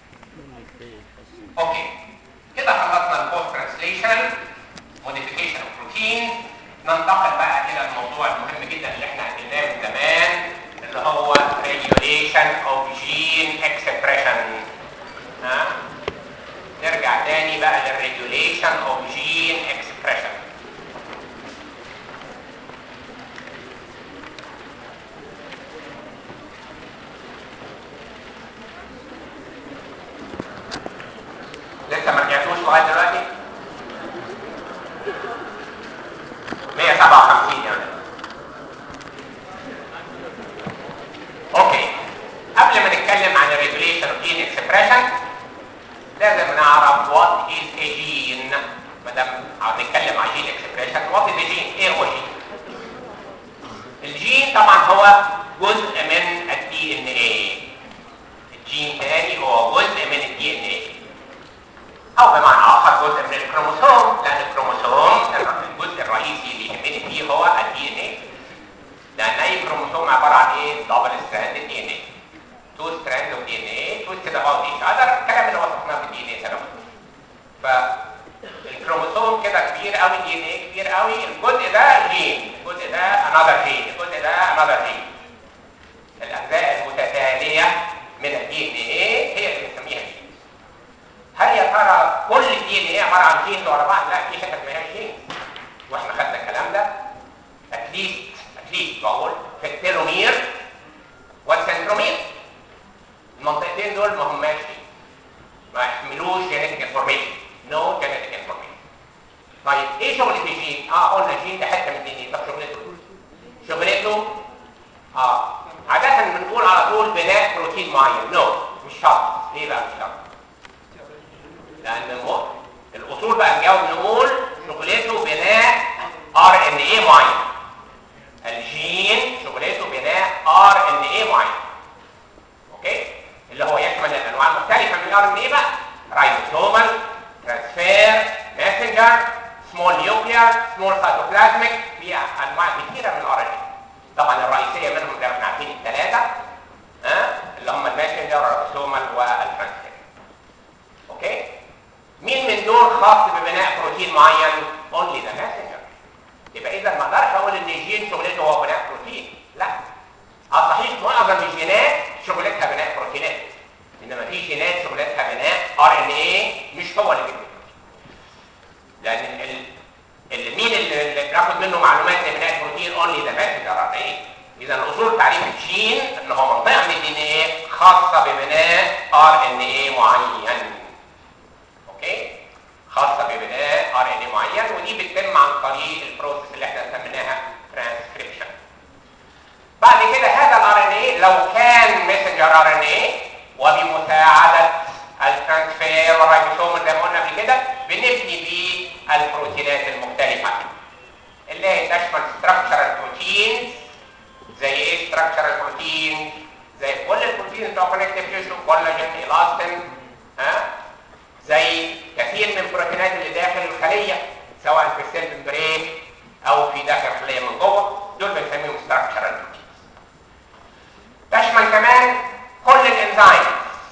اوكي كده خلصنا البوست ترانسليشن موديفيكيشن اوف بروتين ننتقل بقى الى الموضوع المهم جدا اللي احنا قلناه من زمان اللي هو regulation of gene expression ها نرجع تاني بقى للريجوليشن of gene expression لسه ما رجعتوش لغايه دلوقتي 157 يعني اوكي قبل ما نتكلم عن الريجوليشن اوف جين اكسبريشن لازم نعرف وات از a جين ما دام هنتكلم عن جين اكسبريشن وات از a جين ايه هو جين الجين طبعا هو جزء من الدي ان ايه الجين تاني هو جزء من الدي ان ايه او بمعنى اخر جزء من الكروموسوم لان الكروموسوم الجزء الرئيسي اللي يهمني فيه هو الدي ان ايه لان اي كروموسوم عباره عن ايه دبل ستراند دي ان ايه تو ستراند اوف دي ان ايه تويستد اباوت ايش هذا الكلام اللي وصفناه في الدي ان ايه سنه فالكروموسوم كده كبير قوي دي ان ايه كبير قوي الجزء ده جين الجزء ده انذر جين الجزء ده انذر جين الاجزاء المتتاليه من الدي ان ايه هي اللي بنسميها جين هل يا ترى كل الدي ان ايه عباره عن جينز ورا بعض لا في حاجه اسمها جين واحنا خدنا الكلام ده اتليست اتليست بقول في التيلومير والسنترومير المنطقتين دول ما هماش ما يحملوش جينيتك انفورميشن نو جينيتك انفورميشن طيب ايه شغله الجين اه قلنا الجين ده حته من الدي ان ايه طب شغلته شغلته اه عاده بنقول على طول بناء بروتين معين نو مش شرط ليه بقى مش شرط لان المخ الاصول بقى نجاوب نقول شغلته بناء ار ان ايه معين الجين شغلته بناء ار ان ايه معين اوكي اللي هو يشمل الانواع المختلفه من الار ان اي بقى رايبوسومال ترانسفير ماسنجر سمول نيوكليار سمول سيتوبلازميك في انواع كثيره من الار ان اي طبعا الرئيسيه منهم زي ما احنا عارفين الثلاثه ها اللي هم الماسنجر والرايبوسومال والترانسفير اوكي مين من دول خاص ببناء بروتين معين اونلي ذا ماسنجر يبقى اذا ما اقدرش اقول ان الجين شغلته هو بناء بروتين لا اه صحيح معظم الجينات شغلتها بناء بروتينات انما في جينات شغلتها بناء ار ان اي مش هو اللي بيبني لان ال... ال... مين اللي, اللي بناخد منه معلومات لبناء بروتين اونلي ذا ماسنجر ار ان اي اذا الاصول تعريف الجين ان هو منطقه من الدي ان اي خاصه ببناء ار ان اي معين اوكي خاصه ببناء ار ان اي معين ودي بتتم عن طريق البروسيس اللي احنا سميناها ترانسكريبشن بعد كده هذا الار ان اي لو كان ميسنجر ار ان اي وبمساعده الترانسفير والرايبوسوم زي ما قلنا قبل كده بنبني بيه البروتينات المختلفه اللي هي تشمل ستراكشرال بروتين زي ايه ستراكشرال بروتين زي كل البروتين بتوع كونكتيف تيشو كولاجين الاستين ها زي كثير من البروتينات اللي داخل الخليه سواء في السيل ممبرين او في داخل الخليه من جوه دول بنسميهم ستراكشرال بروتين تشمل كمان كل الانزيمز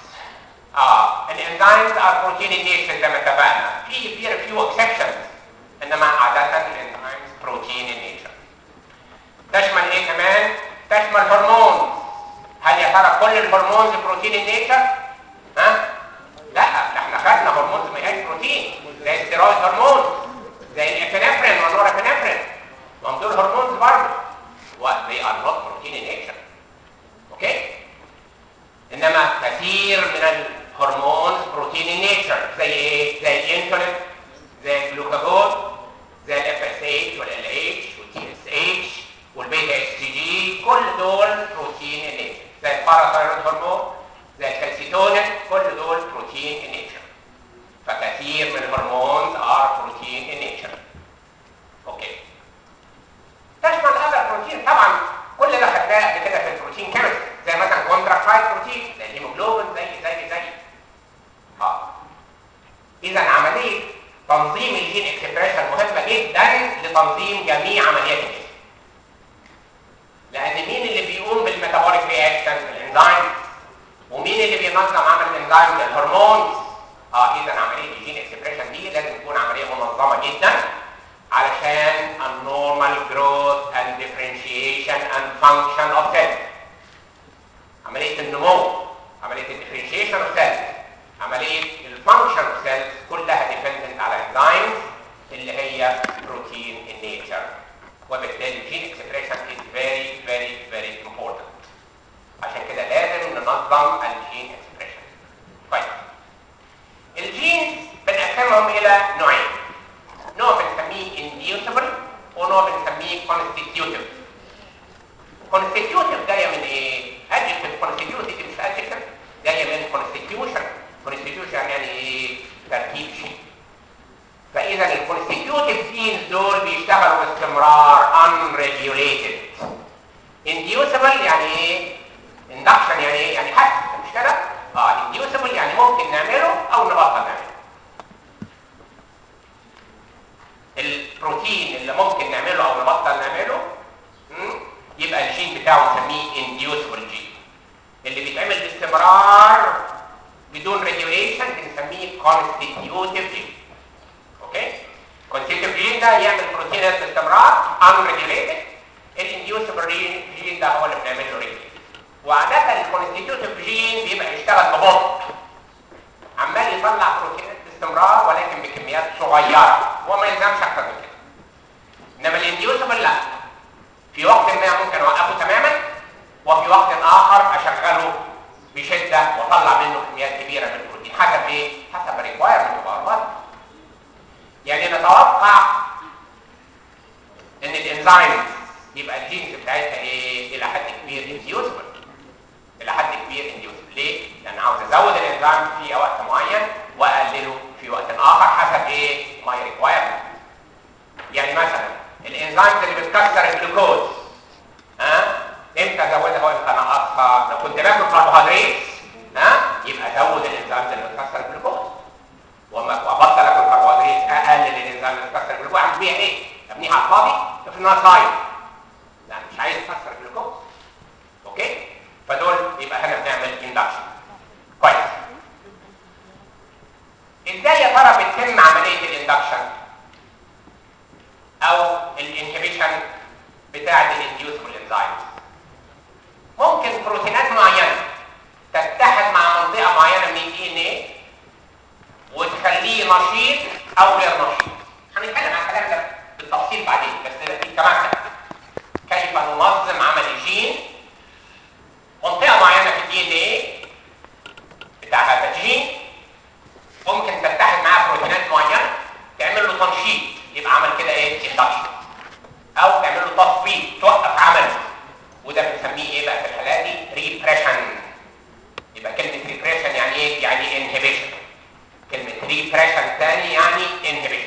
اه الانزيمز ار بروتين النيشن زي ما اتفقنا في في فيو اكسبشنز انما عاده الانزيمز بروتين النيشن تشمل ايه كمان تشمل هرمونز هل يا ترى كل الهرمونز بروتين النيتشر ها لا احنا خدنا هرمونز ما هياش بروتين زي الستيرويد هرمون زي الابنفرين والنورابنفرين ما هم دول هرمونز برضه they are not protein in nature اوكي انما كثير من الهرمونز بروتين ان نيتشر زي ايه زي الانسولين زي الجلوكاجون زي الاف اس اتش والال اتش والتي اس اتش والبيتا اس تي جي كل دول بروتين ان نيتشر زي الباراثايرويد هرمون زي الكالسيتونين كل دول بروتين ان نيتشر فكثير من الهرمونز ار بروتين ان نيتشر اوكي تشمل هذا البروتين طبعا كل ده خدناه قبل كده في البروتين كيمستري زي مثلا كونتراكتايل بروتين زي الهيموجلوبين زي زي زي اه اذا عمليه تنظيم الجين اكسبريشن مهمه جدا لتنظيم جميع عمليات الجسم لان مين اللي بيقوم بالميتابوليك رياكشن الانزيم ومين اللي بينظم عمل الانزيم الهرمونز اه اذا عمليه الجين اكسبريشن دي لازم تكون عمليه منظمه جدا علشان النورمال جروث اند ديفرنشيشن اند فانكشن اوف سيل عمليه النمو عمليه الديفرنشيشن اوف سيل عمليه الفانكشن اوف سيل كلها ديبندنت على انزيمز اللي هي بروتين ان نيتشر وبالتالي الجين اكسبريشن از فيري فيري فيري امبورتنت عشان كده لازم ننظم الجين اكسبريشن كويس الجينز بنقسمهم الى نوعين نوع بنسميه inducible ونوع بنسميه constitutive constitutive جايه من ايه adjective constitutive دي مش adjective جايه من constitution constitution يعني ايه تركيب شيء فاذا الكونستيتيوتيف جينز دول بيشتغلوا باستمرار unregulated inducible يعني ايه induction يعني ايه يعني حد مش كده اه inducible يعني ممكن نعمله او نبطل نعمله البروتين اللي ممكن نعمله او نبطل نعمله مم، يبقى الجين بتاعه نسميه inducible جين اللي بيتعمل باستمرار بدون ريجوليشن بنسميه constitutive جين اوكي constitutive جين ده يعمل بروتينات باستمرار unregulated الانديوسبل جين ده هو اللي بنعمل له ريجوليشن وعاده الكونستيتيوتيف جين بيبقى يشتغل ببطء عمال يطلع بروتينات باستمرار ولكن بكميات صغيره هو ما يلزمش اكتر من كده انما الانديوسبل لا في وقت ما ممكن اوقفه تماما وفي وقت اخر اشغله بشده واطلع منه كميات كبيره من البروتين حسب ايه حسب الريكوايرمنت اوف يعني نتوقع ان الانزيم يبقى الجينز بتاعتها ايه الى حد كبير انديوسبل الى حد كبير انديوسبل ليه لان عاوز ازود الانزيم في وقت معين واقلله في وقت اخر حسب ايه ماي ريكوايرمنت يعني مثلا الانزيمز اللي بتكسر الجلوكوز ها امتى ازودها وامتى انقصها لو كنت باكل كربوهيدرات ها او غير نشيط هنتكلم عن الكلام ده بالتفصيل بعدين بس دي كمان كيف ننظم عمل الجين منطقه معينه في الدي ان ايه بتاع هذا الجين ممكن تتحد معاه بروتينات معينه تعمل له تنشيط يبقى عمل كده ايه اندكشن او تعمل له تثبيط توقف عمله وده بنسميه ايه بقى في الحالات دي ريبريشن يبقى كلمه ريبريشن يعني ايه يعني انهبيشن كلمه ريبريشن ثاني يعني انهبيشن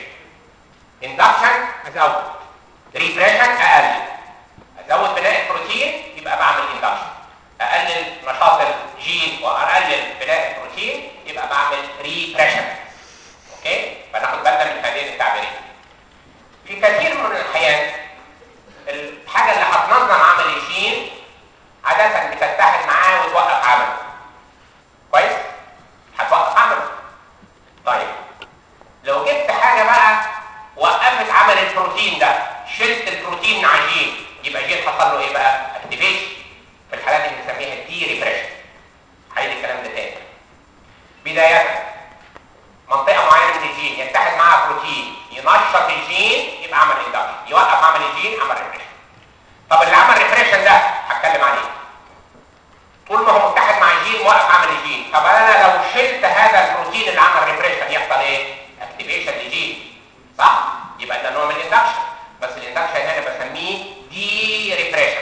اندكشن ازود ريبريشن اقلل ازود بناء البروتين يبقى بعمل اندكشن اقلل نشاط الجين واقلل بناء البروتين يبقى بعمل ريبريشن اوكي فناخد بالنا من هذين التعبيرين في كثير من الاحيان الحاجه اللي هتنظم عمل الجين عاده بتتحد معاه وتوقف عمله كويس هتوقف عمله طيب لو جبت حاجه بقى وقفت عمل البروتين ده شلت البروتين من على الجين يبقى الجين حصل له ايه بقى اكتيفيشن في الحالات اللي بنسميها دي ريفريشن هعيد الكلام ده تاني بدايه منطقه معينه من الجين يتحد معها بروتين ينشط الجين يبقى عمل اندكشن يوقف عمل الجين عمل ريفريشن طب اللي عمل ريفريشن ده هتكلم عليه طول ما هو متحد مع الجين موقف عمل الجين طب انا لو شلت هذا البروتين اللي عمل ريفريشن يحصل ايه اكتيفيشن للجين صح يبقى ده نوع من الاندكشن بس الاندكشن هنا بسميه دي ريفريشن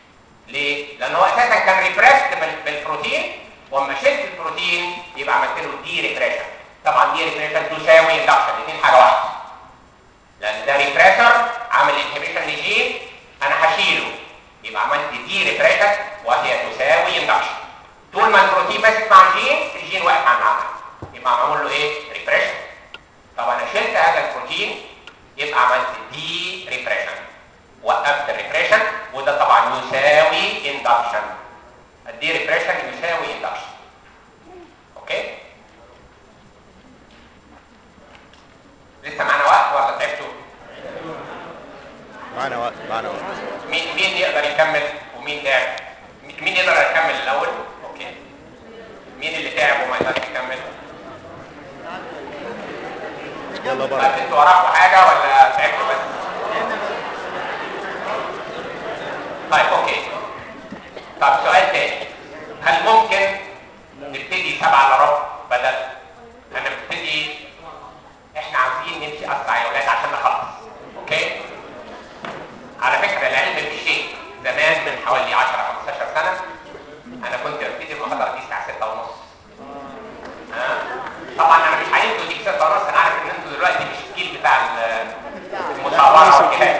ليه لان هو اساسا كان ريفريشت بالبروتين واما شلت البروتين يبقى عملت له دي ريفريشن طبعا دي ريفريشن تساوي اندكشن الاثنين حاجه واحده لان ده ريفريشر عامل انهبيشن لجين انا هشيله يبقى عملت دي ريفريشن وهي تساوي اندكشن طول ما البروتين ماسك مع الجين الجين واقف عن العمل يبقى معمول له ايه ريفريشن طب انا شلت هذا البروتين يبقى عملت دي ريفريشن وقفت الريفريشن وده طبعا يساوي اندكشن الدي ريفريشن يساوي اندكشن اوكي لسه معانا وقت ولا تعبتوا معانا وقت معانا وقت مين مين يقدر يكمل ومين تعب مين يقدر يكمل الاول اوكي مين اللي تعب وما يقدرش يكمل يلا طب بره انتوا وراكوا حاجه ولا تعبتوا بس طيب اوكي طب سؤال تاني هل ممكن نبتدي سبعة الا ربع بدل انا نبتدي احنا عاوزين نمشي اسرع يا اولاد عشان نخلص اوكي على فكره العلم بالشيء زمان من حوالي 10 15 سنه انا كنت ببتدي المحاضره دي الساعه 6 ونص طبعا انا مش عايزكم دي 6 ونص انا عارف ان انتوا دلوقتي مش الجيل بتاع ال- المصوره والكلام